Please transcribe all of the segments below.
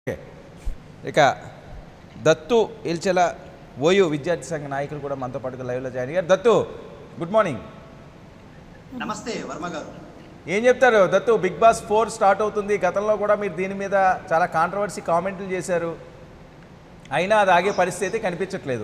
Okay ఇక Dattu ఇల్చెల OU విద్యార్థి సంఘ నాయకులు కూడా మనతో పాటు లైవ్లో జాయిన్ అయ్యారు దత్తు గుడ్ మార్నింగ్ నమస్తే వర్మ గారు ఏం చెప్తారు Dattu big boss four start అవుతుంది గతంలో కూడా మీరు దీని మీద చాలా కాంట్రవర్సీ కామెంట్లు చేశారు అయినా అది ఆగే పరిస్థితి అయితే కనిపించట్లేదు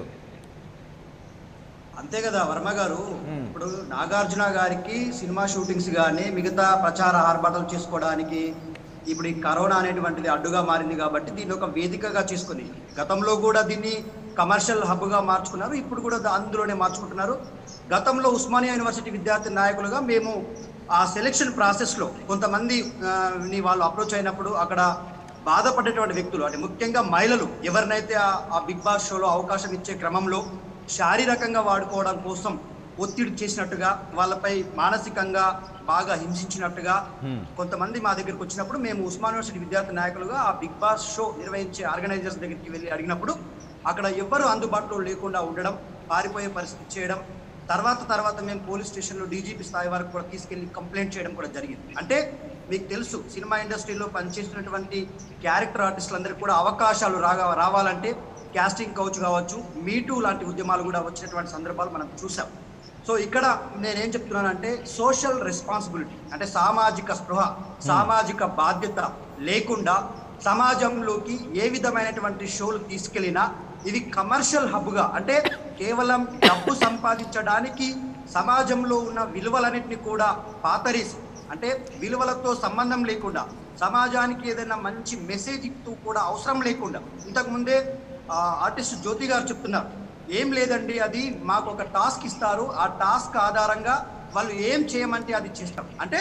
అంతే కదా వర్మ గారు ఇప్పుడు నాగార్జున గారికి సినిమా షూటింగ్స్ కానీ మిగతా ప్రచార ఆర్భాటాలు చేసుకోవడానికి ఇప్పుడు ఈ కరోనా అనేటువంటిది అడ్డుగా మారింది కాబట్టి దీన్ని ఒక వేదికగా చేసుకుని గతంలో కూడా దీన్ని కమర్షియల్ హబ్గా మార్చుకున్నారు ఇప్పుడు కూడా దా- అందులోనే మార్చుకుంటున్నారు గతంలో ఉస్మానియా యూనివర్సిటీ విద్యార్థి నాయకులుగా మేము ఆ సెలెక్షన్ ప్రాసెస్లో కొంతమంది ఆ, ని వాళ్ళు అప్రోచ్ అయినప్పుడు అక్కడ బాధపడేటువంటి వ్యక్తులు అంటే ముఖ్యంగా మహిళలు ఎవరినైతే ఆ- ఆ బిగ్ బాస్ షోలో అవకాశం ఇచ్చే క్రమంలో శారీరకంగా వాడుకోవడం కోసం ఒత్తిడి చేసినట్టుగా వాళ్ళపై మానసికంగా బాగా హింసించినట్టుగా Hmm. కొంతమంది మా దగ్గరికి వచ్చినప్పుడు మేము ఉస్మాన్ యూనివర్సిటీ విద్యార్థి నాయకులుగా ఆ బిగ్ బాస్ షో నిర్వహించే ఆర్గనైజర్స్ దగ్గరికి వెళ్ళి అడిగినప్పుడు అక్కడ ఎవ్వరు అందుబాటులో లేకుండా ఉండడం పారిపోయే పరిస్థితి చేయడం తర్వాత తర్వాత మేము పోలీస్ స్టేషన్లో డీజీపీ స్థాయి వరకు కూడా తీసుకెళ్లి కంప్లైంట్ చేయడం కూడా జరిగింది అంటే మీకు తెలుసు సినిమా ఇండస్ట్రీలో పనిచేస్తున్నటువంటి క్యారెక్టర్ ఆర్టిస్టులందరికీ కూడా అవకాశాలు రాగా రావాలంటే కాస్టింగ్ కౌచ్ కావచ్చు మీటూ లాంటి ఉద్యమాలు కూడా వచ్చినటువంటి సందర్భాలు మనం చూసాం సో ఇక్కడ నేనేం చెప్తున్నానంటే సోషల్ రెస్పాన్సిబిలిటీ అంటే సామాజిక స్పృహ సామాజిక బాధ్యత లేకుండా సమాజంలోకి ఏ విధమైనటువంటి షోలు తీసుకెళ్ళినా ఇవి కమర్షియల్ హబ్గా అంటే కేవలం డబ్బు సంపాదించడానికి సమాజంలో ఉన్న విలువలన్నింటినీ కూడా పాతరేసి అంటే విలువలతో సంబంధం లేకుండా సమాజానికి ఏదైనా మంచి మెసేజ్ ఇస్తూ కూడా అవసరం లేకుండా ఇంతకుముందే ఆ, ఆర్టిస్ట్ జ్యోతి గారు చెప్తున్నారు ఏం లేదండి అది మాకు ఒక టాస్క్ ఇస్తారు ఆ టాస్క్ ఆధారంగా వాళ్ళు ఏం చేయమంటే అది చేస్తాం అంటే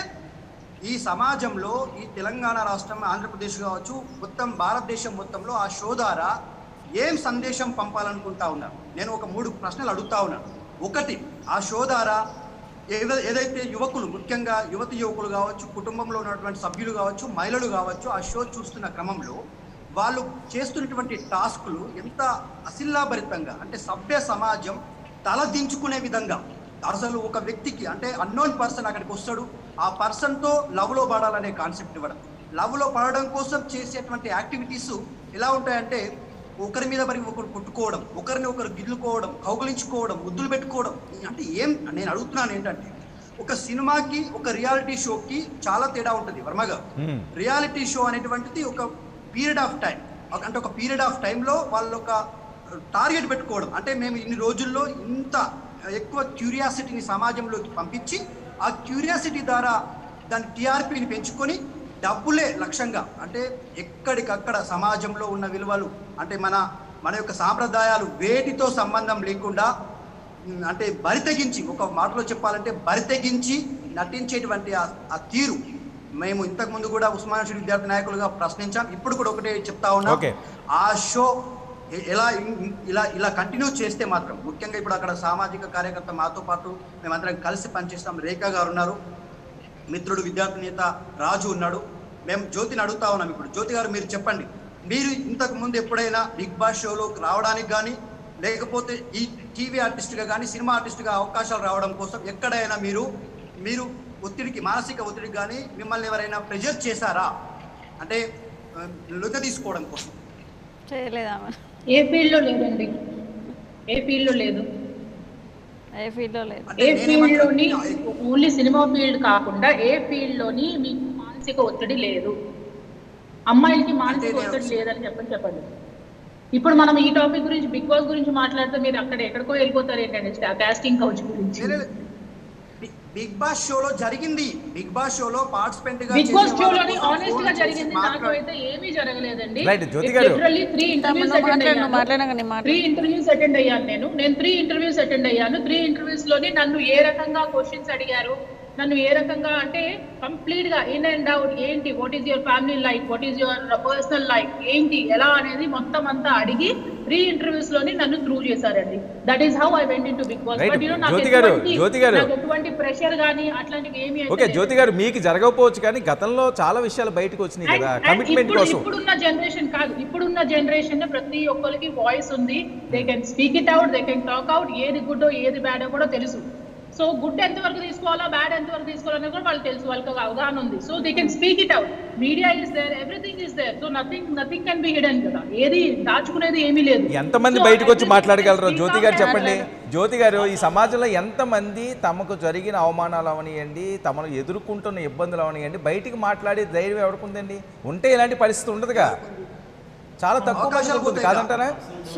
ఈ సమాజంలో ఈ తెలంగాణ రాష్ట్రం ఆంధ్రప్రదేశ్ కావచ్చు మొత్తం భారతదేశం మొత్తంలో ఆ షో ద్వారా ఏం సందేశం పంపాలనుకుంటా ఉన్నారు నేను ఒక మూడు ప్రశ్నలు అడుగుతా ఉన్నాను ఒకటి ఆ షో ద్వారా ఏద- ఏదైతే యువకులు ముఖ్యంగా యువతి యువకులు కావచ్చు కుటుంబంలో ఉన్నటువంటి సభ్యులు కావచ్చు మహిళలు కావచ్చు ఆ షో చూస్తున్న క్రమంలో వాళ్ళు చేస్తున్నటువంటి టాస్కులు ఎంత అశిల్లాభరితంగా అంటే సభ్య సమాజం తలదించుకునే విధంగా అసలు ఒక వ్యక్తికి అంటే అన్నోన్ పర్సన్ అక్కడికి వస్తాడు ఆ పర్సన్తో లవ్లో పడాలనే కాన్సెప్ట్ ఇవ్వడం లవ్లో పడడం కోసం చేసేటువంటి యాక్టివిటీస్ ఎలా ఉంటాయంటే ఒకరి మీద మరి ఒకరు కొట్టుకోవడం ఒకరిని ఒకరు గిల్లుకోవడం కౌగులించుకోవడం ముద్దులు పెట్టుకోవడం అంటే ఏం నేను అడుగుతున్నాను ఏంటంటే ఒక సినిమాకి ఒక రియాలిటీ షోకి చాలా తేడా ఉంటుంది వర్మ గారు Hmm. రియాలిటీ షో అనేటువంటిది ఒక పీరియడ్ ఆఫ్ టైం అంటే ఒక పీరియడ్ ఆఫ్ టైంలో వాళ్ళు ఒక టార్గెట్ పెట్టుకోవడం అంటే మేము ఇన్ని రోజుల్లో ఇంత ఎక్కువ క్యూరియాసిటీని సమాజంలోకి పంపించి ఆ క్యూరియాసిటీ ద్వారా దాని టీఆర్పీని పెంచుకొని డబ్బులే లక్ష్యంగా అంటే ఎక్కడికక్కడ సమాజంలో ఉన్న విలువలు అంటే మన మన యొక్క సాంప్రదాయాలు వేటితో సంబంధం లేకుండా ఉమ్, అంటే బరితెగించి ఒక మాటలో చెప్పాలంటే బరితెగించి నటించేటువంటి ఆ- ఆ తీరు మేము ఇంతకు ముందు కూడా ఉస్మాన్ యూనివర్సిటీ విద్యార్థి నాయకులుగా ప్రశ్నించాం ఇప్పుడు కూడా ఒకటే చెప్తా ఉన్నాం Okay. ఆ షో ఎ- ఎలా ఇం- ఇం- ఇలా ఇలా కంటిన్యూ చేస్తే మాత్రం ముఖ్యంగా ఇప్పుడు అక్కడ సామాజిక కార్యకర్త మాతో పాటు మేమందరం కలిసి పనిచేస్తాం రేఖా గారు ఉన్నారు మిత్రుడు విద్యార్థి నేత రాజు ఉన్నాడు మేము జ్యోతిని అడుగుతా ఉన్నాం ఇప్పుడు జ్యోతి గారు మీరు చెప్పండి మీరు ఇంతకు ముందు ఎప్పుడైనా బిగ్ బాస్ షోలోకి రావడానికి కానీ లేకపోతే ఈ టీవీ ఆర్టిస్ట్గా కానీ సినిమా ఆర్టిస్ట్గా అవకాశాలు రావడం కోసం ఎక్కడైనా మీరు మీరు ఒత్తిడికి మానసిక ఒత్తిడికి కానీ మిమ్మల్ని ఎవరైనా ప్రెజర్ చేశారా అంటే లుక తీసుకోవడం కోసం చేయలేదామా ఏ ఫీల్డ్లో లేదండి ఏ ఫీల్డ్లో లేదు ఏ ఫీల్డ్లో లేదు అంటే ఏ ఫీల్డ్లోని నేనేమంటున్నా- ఓన్లీ సినిమా ఫీల్డ్ కాకుండా ఏ ఫీల్డ్లోని మీకు మానసిక ఒత్తిడి లేదు అమ్మాయిలకి మానసిక అంటే ఒత్తిడి లేదని చెప్పని చెప్పండి ఇప్పుడు మనం ఈ టాపిక్ గురించి బిగ్ బాస్ గురించి మాట్లాడితే మీరు అక్కడ ఎక్కడికో వెళ్ళిపోతారు ఏంటండి కాస్టింగ్ కౌచ్ గురించి లేదు, బి- బిగ్ బాస్ షోలో జరిగింది బిగ్ బాస్ షోలో పార్టిసిపెంట్ గా బిగ్ బాస్ చేసే షోలోని వాళ్ళ కోసం ఆనెస్ట్ గా ఫోన్ జరిగింది చేసి నాకు మాట్లాడు- అయితే ఏమీ జరగలేదండి Right, జ్యోతి గారు. త్రీ ఇంటర్వ్యూస్ నువ్వు అటెండ్ మాట్లాడు, నువ్వు అయ్యాను మాట్లాడినాక నేను త్రీ మాట్లాడు ఇంటర్వ్యూస్ అటెండ్ అయ్యాను నేను నేను త్రీ ఇంటర్వ్యూస్ అటెండ్ అయ్యాను త్రీ ఇంటర్వ్యూస్ లోని నన్ను ఏ రకంగా క్వశ్చన్స్ అడిగారు నన్ను ఏ రకంగా అంటే కంప్లీట్ గా ఇన్ అండ్ అవుట్ ఏంటి what is your family life what is your personal life ఏంటి ఎలా అనేది మొత్తం అంతా అడిగి త్రీ ఇంటర్వ్యూస్ లోని నన్ను త్రూ చేశారండి that is how I went in to big boss Right. But you know నాకు జ్యోతి గారు, ఎటువంటి- జ్యోతి గారు. నాకు ఎటువంటి ప్రెషర్ గానీ అట్లాంటివి ఏమీ అయితే ఓకే లేదు. జ్యోతి గారు మీకు జరగకపోవచ్చు కానీ గతంలో చాలా విషయాలు బయటకు వచ్చినాయి And- కదా and కమిట్మెంట్ ఇప్పుడు కోసం ఇప్పుడున్న జనరేషన్ కాదు ఇప్పుడున్న జనరేషన్ ప్రతి ఒక్కరికి వాయిస్ ఉంది they can speak it out they can talk out ఏది గుడ్డో ఏది బ్యాడో కూడా తెలుసు సో గుడ్ ఎంత వరకు తీసుకోవాలో బ్యాడ్ ఎంత వరకు తీసుకోవాలో కూడా వాళ్ళకి తెలుసు వాళ్ళకి ఒక అవగాహన ఉంది so they can speak it out media is there everything is there so nothing nothing can be hidden కదా ఏది దాచుకునేది ఏమీ లేదు ఎంతమంది So, బయటకు వచ్చి everything మాట్లాడగలరో can జ్యోతి speak గారు out చెప్పండి and జ్యోతి గారు ఈ సమాజంలో ఎంతమంది తమకు జరిగిన అవమానాలు అవనియండి తమను ఎదుర్కొంటున్న ఇబ్బందులు అవనియండి బయటికి మాట్లాడే ధైర్యం ఎవరికుందండి ఉంటే ఇలాంటి పరిస్థితి ఉండదుగా చాలా తక్కువ మంది అవకాశాలు ఉంటుంది పోతాయి కాదంటారా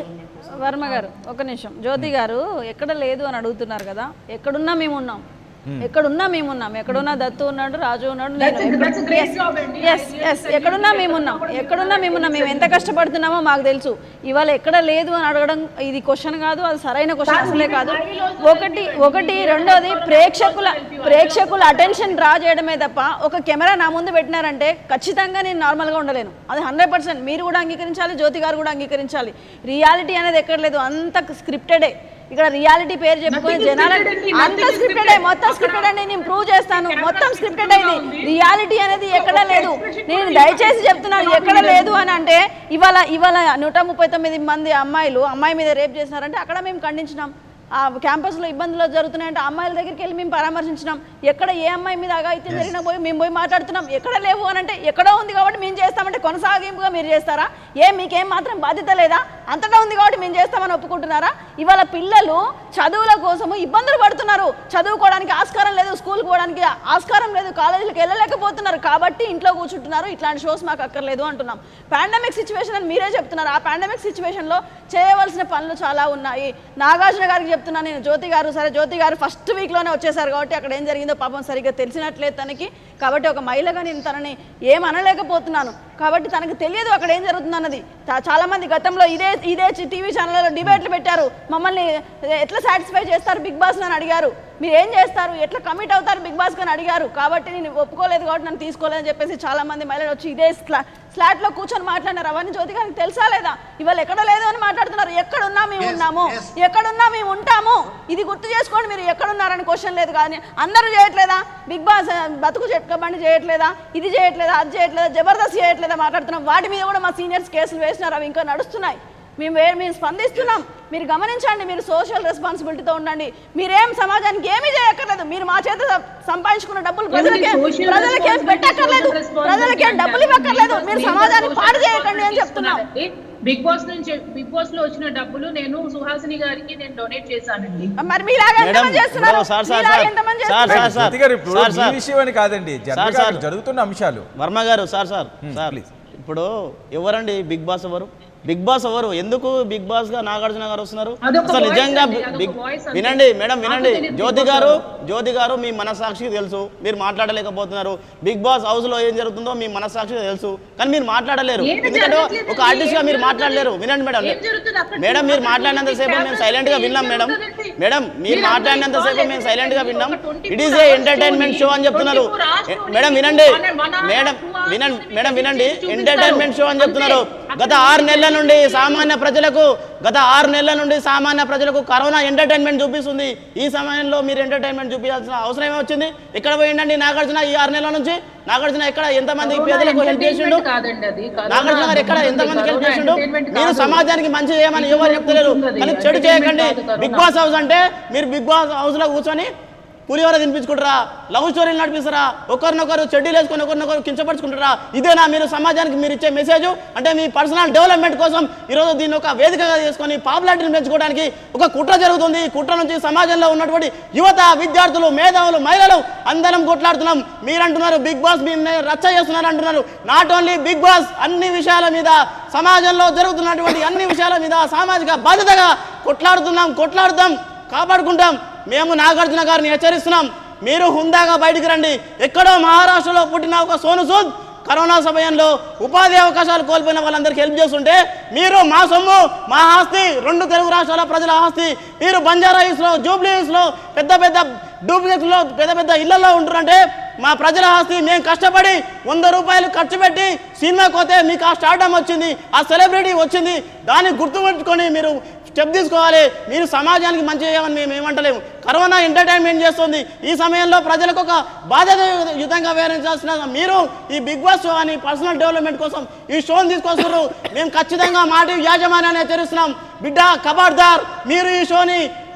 వర్మ గారు ఒక నిమిషం జ్యోతి గారు ఎక్కడ లేదు అని అడుగుతున్నారు కదా ఎక్కడున్నా మేము ఉన్నాం ఎక్కడున్నా మేము ఉన్నాం ఎక్కడున్నా దత్తు ఉన్నాడు రాజు ఉన్నాడు నేను That's a- ఎక్కడ- that's a great Yes, job అండి. yes, I yes. really ఎక్కడున్నా మేము ఉన్నాం ఎక్కడున్నా మేము ఉన్నాం మేము ఎంత కష్టపడుతున్నామో మాకు తెలుసు ఇవాళ ఎక్కడ లేదు అని అడగడం ఇది క్వశ్చన్ కాదు అది సరైన క్వశ్చన్ అసలే కాదు ఒకటి ఒకటి రెండోది ప్రేక్షకుల ప్రేక్షకుల అటెన్షన్ డ్రా చేయడమే తప్ప ఒక కెమెరా నా ముందు పెట్టినారంటే ఖచ్చితంగా నేను నార్మల్గా ఉండలేను అది హండ్రెడ్ పర్సెంట్ మీరు కూడా అంగీకరించాలి జ్యోతి గారు కూడా అంగీకరించాలి రియాలిటీ అనేది ఎక్కడ లేదు అంత స్క్రిప్టెడే ఇక్కడ రియాలిటీ పేరు చెప్పుకొని Nothing is జనాలు scripted అండి, అంత nothing is స్క్రిప్టెడ్ scripted. మొత్తం స్క్రిప్టెడ్ అండి నేను ప్రూవ్ చేస్తాను Camera మొత్తం scripted స్క్రిప్టెడ్ గా అయింది ఉంది. రియాలిటీ అనేది ఎక్కడ ఒక లేదు expression నేను కూడా దయచేసి ఇవ్వాలి. చెప్తున్నాను ఎక్కడ లేదు అని అంటే ఇవాళ ఇవాళ నూట ముప్పై తొమ్మిది మంది అమ్మాయిలు అమ్మాయి మీద రేప్ చేసినారంటే అక్కడ మేము ఖండించినాం ఆ క్యాంపస్లో ఇబ్బందులు జరుగుతున్నాయంటే అమ్మాయిల దగ్గరికి వెళ్ళి మేము పరామర్శించినాం ఎక్కడ ఏ అమ్మాయి మీద అగాయిత్యం జరిగినా పోయి మేము పోయి మాట్లాడుతున్నాం ఎక్కడ లేవు అని అంటే ఎక్కడో ఉంది కాబట్టి మేము చేస్తామంటే కొనసాగింపుగా మీరు చేస్తారా ఏ మీకేం మాత్రం బాధ్యత లేదా అంతటా ఉంది కాబట్టి మేము చేస్తామని ఒప్పుకుంటున్నారా ఇవాళ పిల్లలు చదువుల కోసము ఇబ్బందులు పడుతున్నారు చదువుకోవడానికి ఆస్కారం లేదు స్కూల్కి పోవడానికి ఆస్కారం లేదు కాలేజీలకు వెళ్ళలేకపోతున్నారు కాబట్టి ఇంట్లో కూర్చుంటున్నారు ఇట్లాంటి షోస్ మాకు అక్కర్లేదు అంటున్నాం పాండమిక్ సిచ్యువేషన్ అని మీరే చెప్తున్నారు ఆ పాండమిక్ సిచ్యువేషన్లో చేయవలసిన పనులు చాలా ఉన్నాయి నాగార్జున గారికి చెప్తున్నాను నేను జ్యోతి గారు సరే జ్యోతి గారు ఫస్ట్ వీక్లోనే వచ్చేసారు కాబట్టి అక్కడ ఏం జరిగిందో పాపం సరిగ్గా తెలిసినట్లేదు తనకి కాబట్టి ఒక మహిళగా నేను తనని ఏం అనలేకపోతున్నాను కాబట్టి తనకు తెలియదు అక్కడ ఏం జరుగుతుంది అన్నది చా- చాలా మంది గతంలో ఇదే ఇదే టీవీ ఛానల్లో డిబేట్లు పెట్టారు మమ్మల్ని ఎట్లా సాటిస్ఫై చేస్తారు బిగ్ బాస్ అని అడిగారు మీరు ఏం చేస్తారు ఎట్లా కమిట్ అవుతారు బిగ్ బాస్ అని అడిగారు కాబట్టి నేను ఒప్పుకోలేదు కాబట్టి నన్ను తీసుకోలేదని చెప్పేసి చాలా మంది మహిళలు వచ్చి ఇదే స్లా స్లాట్లో కూర్చొని మాట్లాడినారు అవన్నీ జ్యోతి గారికి తెలుసా లేదా ఇవాళ ఎక్కడ లేదు అని మాట్లాడుతున్నారు ఎక్కడున్నా మేము Yes, ఉన్నాము yes. ఎక్కడున్నా మేము ఉంటాము ఇది గుర్తు చేసుకోండి మీరు ఎక్కడున్నారని క్వశ్చన్ లేదు కానీ అందరూ చేయట్లేదా బిగ్ బాస్ ఆ, బతుకు చెట్టుకబండి చేయట్లేదా ఇది చేయట్లేదా అది చేయట్లేదా జబర్దస్త్ చేయట్లేదా మాట్లాడుతున్నాం వాటి మీద కూడా మా సీనియర్స్ కేసులు వేసినారు అవి ఇంకా నడుస్తున్నాయి మేము వే- మేము స్పందిస్తున్నాం మీరు గమనించండి మీరు సోషల్ రెస్పాన్సిబిలిటీతో ఉండండి మీరేం సమాజానికి ఏమీ చేయక్కర్లేదు మీరు మా చేత సం- సంపాదించుకున్న డబ్బులు ప్రజలకే social ప్రజలకే responsibility, పెట్టక్కర్లేదు social responsibility ప్రజలకే అంటారు. డబ్బులు ఇవ్వక్కర్లేదు నేను మీరు నేను సమాజాన్ని social పాడు చేయకండి అని responsibility చెప్తున్నాం తీసుకున్నానండి. బిగ్ బాస్ నుంచి బిగ్ బాస్ లో వచ్చిన డబ్బులు నేను సుహాసిని గారికి నేను డొనేట్ చేశానండి మరి మీలాగా మేడం, ఎంతమంది చేస్తున్నారు ఇప్పుడు సార్, సార్, మీలాగా సార్, ఎంతమంది సార్, చేస్తున్నారు? సార్, జ్యోతి గారు ఇప్పుడు సార్, మీ సార్. విషయం అని కాదండి జనరల్ సార్, సార్. జరుగుతున్న అంశాలు వర్మ గారు సార్ సార్ సార్ please. ఇప్పుడు ఎవరండి బిగ్ బాస్ ఎవరు బిగ్ బాస్ ఎవరు ఎందుకు బిగ్ బాస్ గా నాగార్జున గారు వస్తున్నారు అదొక అసలు voice నిజంగా అండి, అదొక బిగ్ voice అంతే. వినండి మేడం వినండి నాకు తెలియదు జ్యోతి Big Boss గారు ఎవరు. జ్యోతి గారు మీ మనసాక్షికి తెలుసు మీరు మాట్లాడలేకపోతున్నారు బిగ్ బాస్ హౌస్ లో ఏం జరుగుతుందో మీ మనసాక్షికి తెలుసు కానీ మీరు మాట్లాడలేరు ఏమీ ఎందుకంటే జరగట్లేదండి, ఒక ఆర్టిస్ట్ గా ఏం మీరు జరుగుతుంది? మాట్లాడలేరు వినండి మేడం ఏం జరుగుతుంది అక్కడ? మేడం మీరు అక్కడ మాట్లాడినంత సేపు మేము cameras సైలెంట్ గా ఏం విన్నాం మేడం జరుగుతుందండి? మేడం మీరు మీరు మాట్లాడినంత అందరూ సేపు మేము call సైలెంట్ గా every విన్నాం day, ఒక 24 it is a hours entertainment story, show అని చెప్తున్నారు 24 hours ఏ- story, మేడం మీకు వినండి one and one hour, madam two hours వినండి story మేడం మీకు వినండి చూపిస్తారు. ఎంటర్టైన్మెంట్ షో అని అంతే. చెప్తున్నారు గత అక్కడ ఆరు నెలల నుండి మీకు సామాన్య ప్రజలకు గత ఆరు నెలల నుండి సామాన్య ప్రజలకు కరోనా ఎంటర్టైన్మెంట్ చూపిస్తుంది ఈ సమయంలో మీరు ఎంటర్టైన్మెంట్ చూపించాల్సిన అవసరం ఏమి వచ్చింది ఎక్కడ పోయిండండి నాగార్జున ఈ ఆరు నెలల నుంచి నాగార్జున ఎక్కడ ఎంతమంది కరోనా పేదలకు హెల్ప్ చేసిండు entertainment కాదండి అది. కరోనా నాగార్జున గారు ఎక్కడ ఉంటుంది. ఎంతమందికి హెల్ప్ కరోనా చేసిండు entertainment మీరు కాదు. సమాజానికి మంచి చేయమని ఎవరు చెప్తలేరు ఉంటుంది. కానీ చెడు Entertainment చేయకండి కాదు కరోనా. బిగ్ బాస్ హౌస్ అంటే మీరు బిగ్ బాస్ హౌస్ లో కూర్చొని పులిహోర తినిపించుకుంటారా లవ్ స్టోరీలు నడిపిస్తారా ఒకరినొకరు చెడ్డీలు వేసుకొని ఒకరినొకరు కించపరుచుకుంటారా ఇదేనా మీరు సమాజానికి మీరు ఇచ్చే మెసేజ్ అంటే మీ పర్సనల్ డెవలప్మెంట్ కోసం ఈరోజు దీన్ని ఒక వేదికగా చేసుకొని పాపులారిటీని పెంచుకోవడానికి ఒక కుట్ర జరుగుతుంది ఈ కుట్ర నుంచి సమాజంలో ఉన్నటువంటి యువత విద్యార్థులు మేధావులు మహిళలు అందరం కొట్లాడుతున్నాం మీరంటున్నారు బిగ్ బాస్ మీరు రచ్చ చేస్తున్నారు అంటున్నారు నాట్ ఓన్లీ బిగ్ బాస్ అన్ని విషయాల మీద సమాజంలో జరుగుతున్నటువంటి అన్ని విషయాల మీద సామాజిక బాధ్యతగా కొట్లాడుతున్నాం కొట్లాడుతాం కాపాడుకుంటాం మేము నాగార్జున గారిని హెచ్చరిస్తున్నాం మీరు హుందాగా బయటికి రండి ఎక్కడో మహారాష్ట్రలో పుట్టిన ఒక సోను సూద్ కరోనా సమయంలో ఉపాధి అవకాశాలు కోల్పోయిన వాళ్ళందరికీ హెల్ప్ చేస్తుంటే మీరు మా సొమ్ము మా ఆస్తి రెండు తెలుగు రాష్ట్రాల ప్రజల ఆస్తి మీరు బంజారా హిల్స్లో జూబ్లీ హిల్స్లో పెద్ద పెద్ద డూప్లెక్స్లో పెద్ద పెద్ద ఇళ్లలో ఉంటున్నారంటే మా ప్రజల ఆస్తి మేము కష్టపడి వంద రూపాయలు ఖర్చు పెట్టి సినిమాకి పోతే మీకు ఆ స్టార్డమ్ వచ్చింది ఆ సెలబ్రిటీ వచ్చింది దాన్ని గుర్తుపెట్టుకొని మీరు స్టెప్ తీసుకోవాలి మీరు సమాజానికి మంచి చేయమని మేము ఏమంటలేము కరోనా ఎంటర్టైన్మెంట్ చేస్తుంది ఈ సమయంలో ప్రజలకు ఒక బాధ్యతయుతంగా వ్యవహరించాల్సిన మీరు ఈ బిగ్ బాస్ షో అని పర్సనల్ డెవలప్మెంట్ కోసం ఈ షోని తీసుకొస్తున్నారు మేము ఖచ్చితంగా మాటి యాజమాన్యాన్ని హెచ్చరిస్తున్నాం బిడ్డ కబార్దార్ మీరు ఈ షోని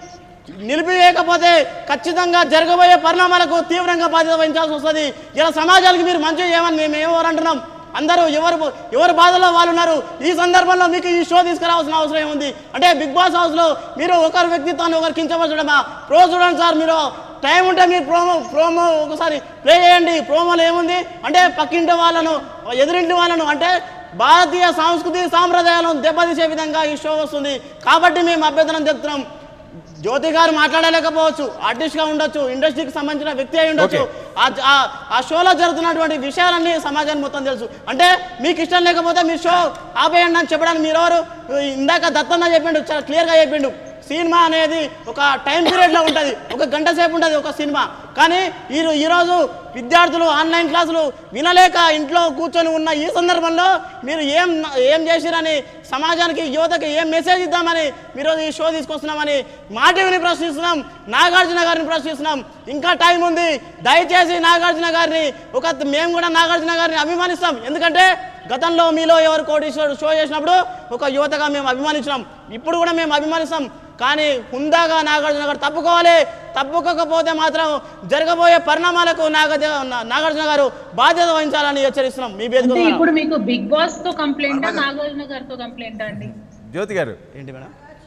నిలిపివేయకపోతే ఖచ్చితంగా జరగబోయే పరిణామాలకు తీవ్రంగా బాధ్యత వహించాల్సి వస్తుంది ఇలా సమాజానికి మీరు మంచి చేయమని మేము ఎవరు అంటున్నాం అందరూ ఎవరు ఎవరు బాధలో వాళ్ళు ఉన్నారు ఈ సందర్భంలో మీకు ఈ షో తీసుకురావాల్సిన అవసరం ఏముంది అంటే బిగ్ బాస్ హౌస్లో మీరు ఒకరి వ్యక్తిత్వాన్ని ఒకరు కించపరచడమా ప్రో చూడండి సార్ మీరు టైం ఉంటే మీరు ప్రోమో ప్రోమో ఒకసారి ప్లే చేయండి ప్రోమోలో ఏముంది అంటే పక్కింటి వాళ్ళను ఎదురింటి వాళ్ళను అంటే భారతీయ సంస్కృతి సాంప్రదాయాలను దెబ్బతీసే విధంగా ఈ షో వస్తుంది కాబట్టి మేము అభ్యర్థన చెప్తున్నాం జ్యోతి గారు మాట్లాడలేకపోవచ్చు ఆర్టిస్ట్ గా ఉండొచ్చు ఇండస్ట్రీకి సంబంధించిన వ్యక్తి అయి ఉండొచ్చు ఆ ఆ- ఆ షోలో జరుగుతున్నటువంటి విషయాలన్నీ సమాజానికి మొత్తం తెలుసు అంటే మీకు ఇష్టం లేకపోతే మీ షో ఆపేయండి అని చెప్పడానికి మీరెవరు ఇందాక దత్తన్న చెప్పిండు చాలా క్లియర్గా చెప్పిండు సినిమా అనేది ఒక టైం పీరియడ్లో ఉంటుంది ఒక గంట సేపు ఉంటుంది ఒక సినిమా కానీ ఈ ఈరోజు విద్యార్థులు ఆన్లైన్ క్లాసులు వినలేక ఇంట్లో కూర్చొని ఉన్న ఈ సందర్భంలో మీరు ఏం ఏం చేసిరని సమాజానికి యువతకి ఏం మెసేజ్ ఇద్దామని మీరు ఈ షో తీసుకొస్తున్నామని మా టీవీని ప్రశ్నిస్తున్నాం నాగార్జున గారిని ప్రశ్నిస్తున్నాం ఇంకా టైం ఉంది దయచేసి నాగార్జున గారిని ఒక మేము కూడా నాగార్జున గారిని అభిమానిస్తాం ఎందుకంటే గతంలో మీలో ఎవరు కోటీశ్వరుడు షో చేసినప్పుడు ఒక యువతగా మేము అభిమానించినాం ఇప్పుడు కూడా మేము అభిమానిస్తాం కానీ హుందాగా నాగార్జున గారు తప్పుకోవాలి తప్పుకోకపోతే మాత్రం జరగబోయే పరిణామాలకు నాగ నాగార్జున గారు బాధ్యత వహించాలని హెచ్చరిస్తున్నాం మీ వేదిక అంటే ద్వారా. ఇప్పుడు మీకు బిగ్ బాస్ తో కంప్లైంట్ నాగార్జున గారితో కంప్లైంట్ అండి జ్యోతి గారు ఏంటి మేడం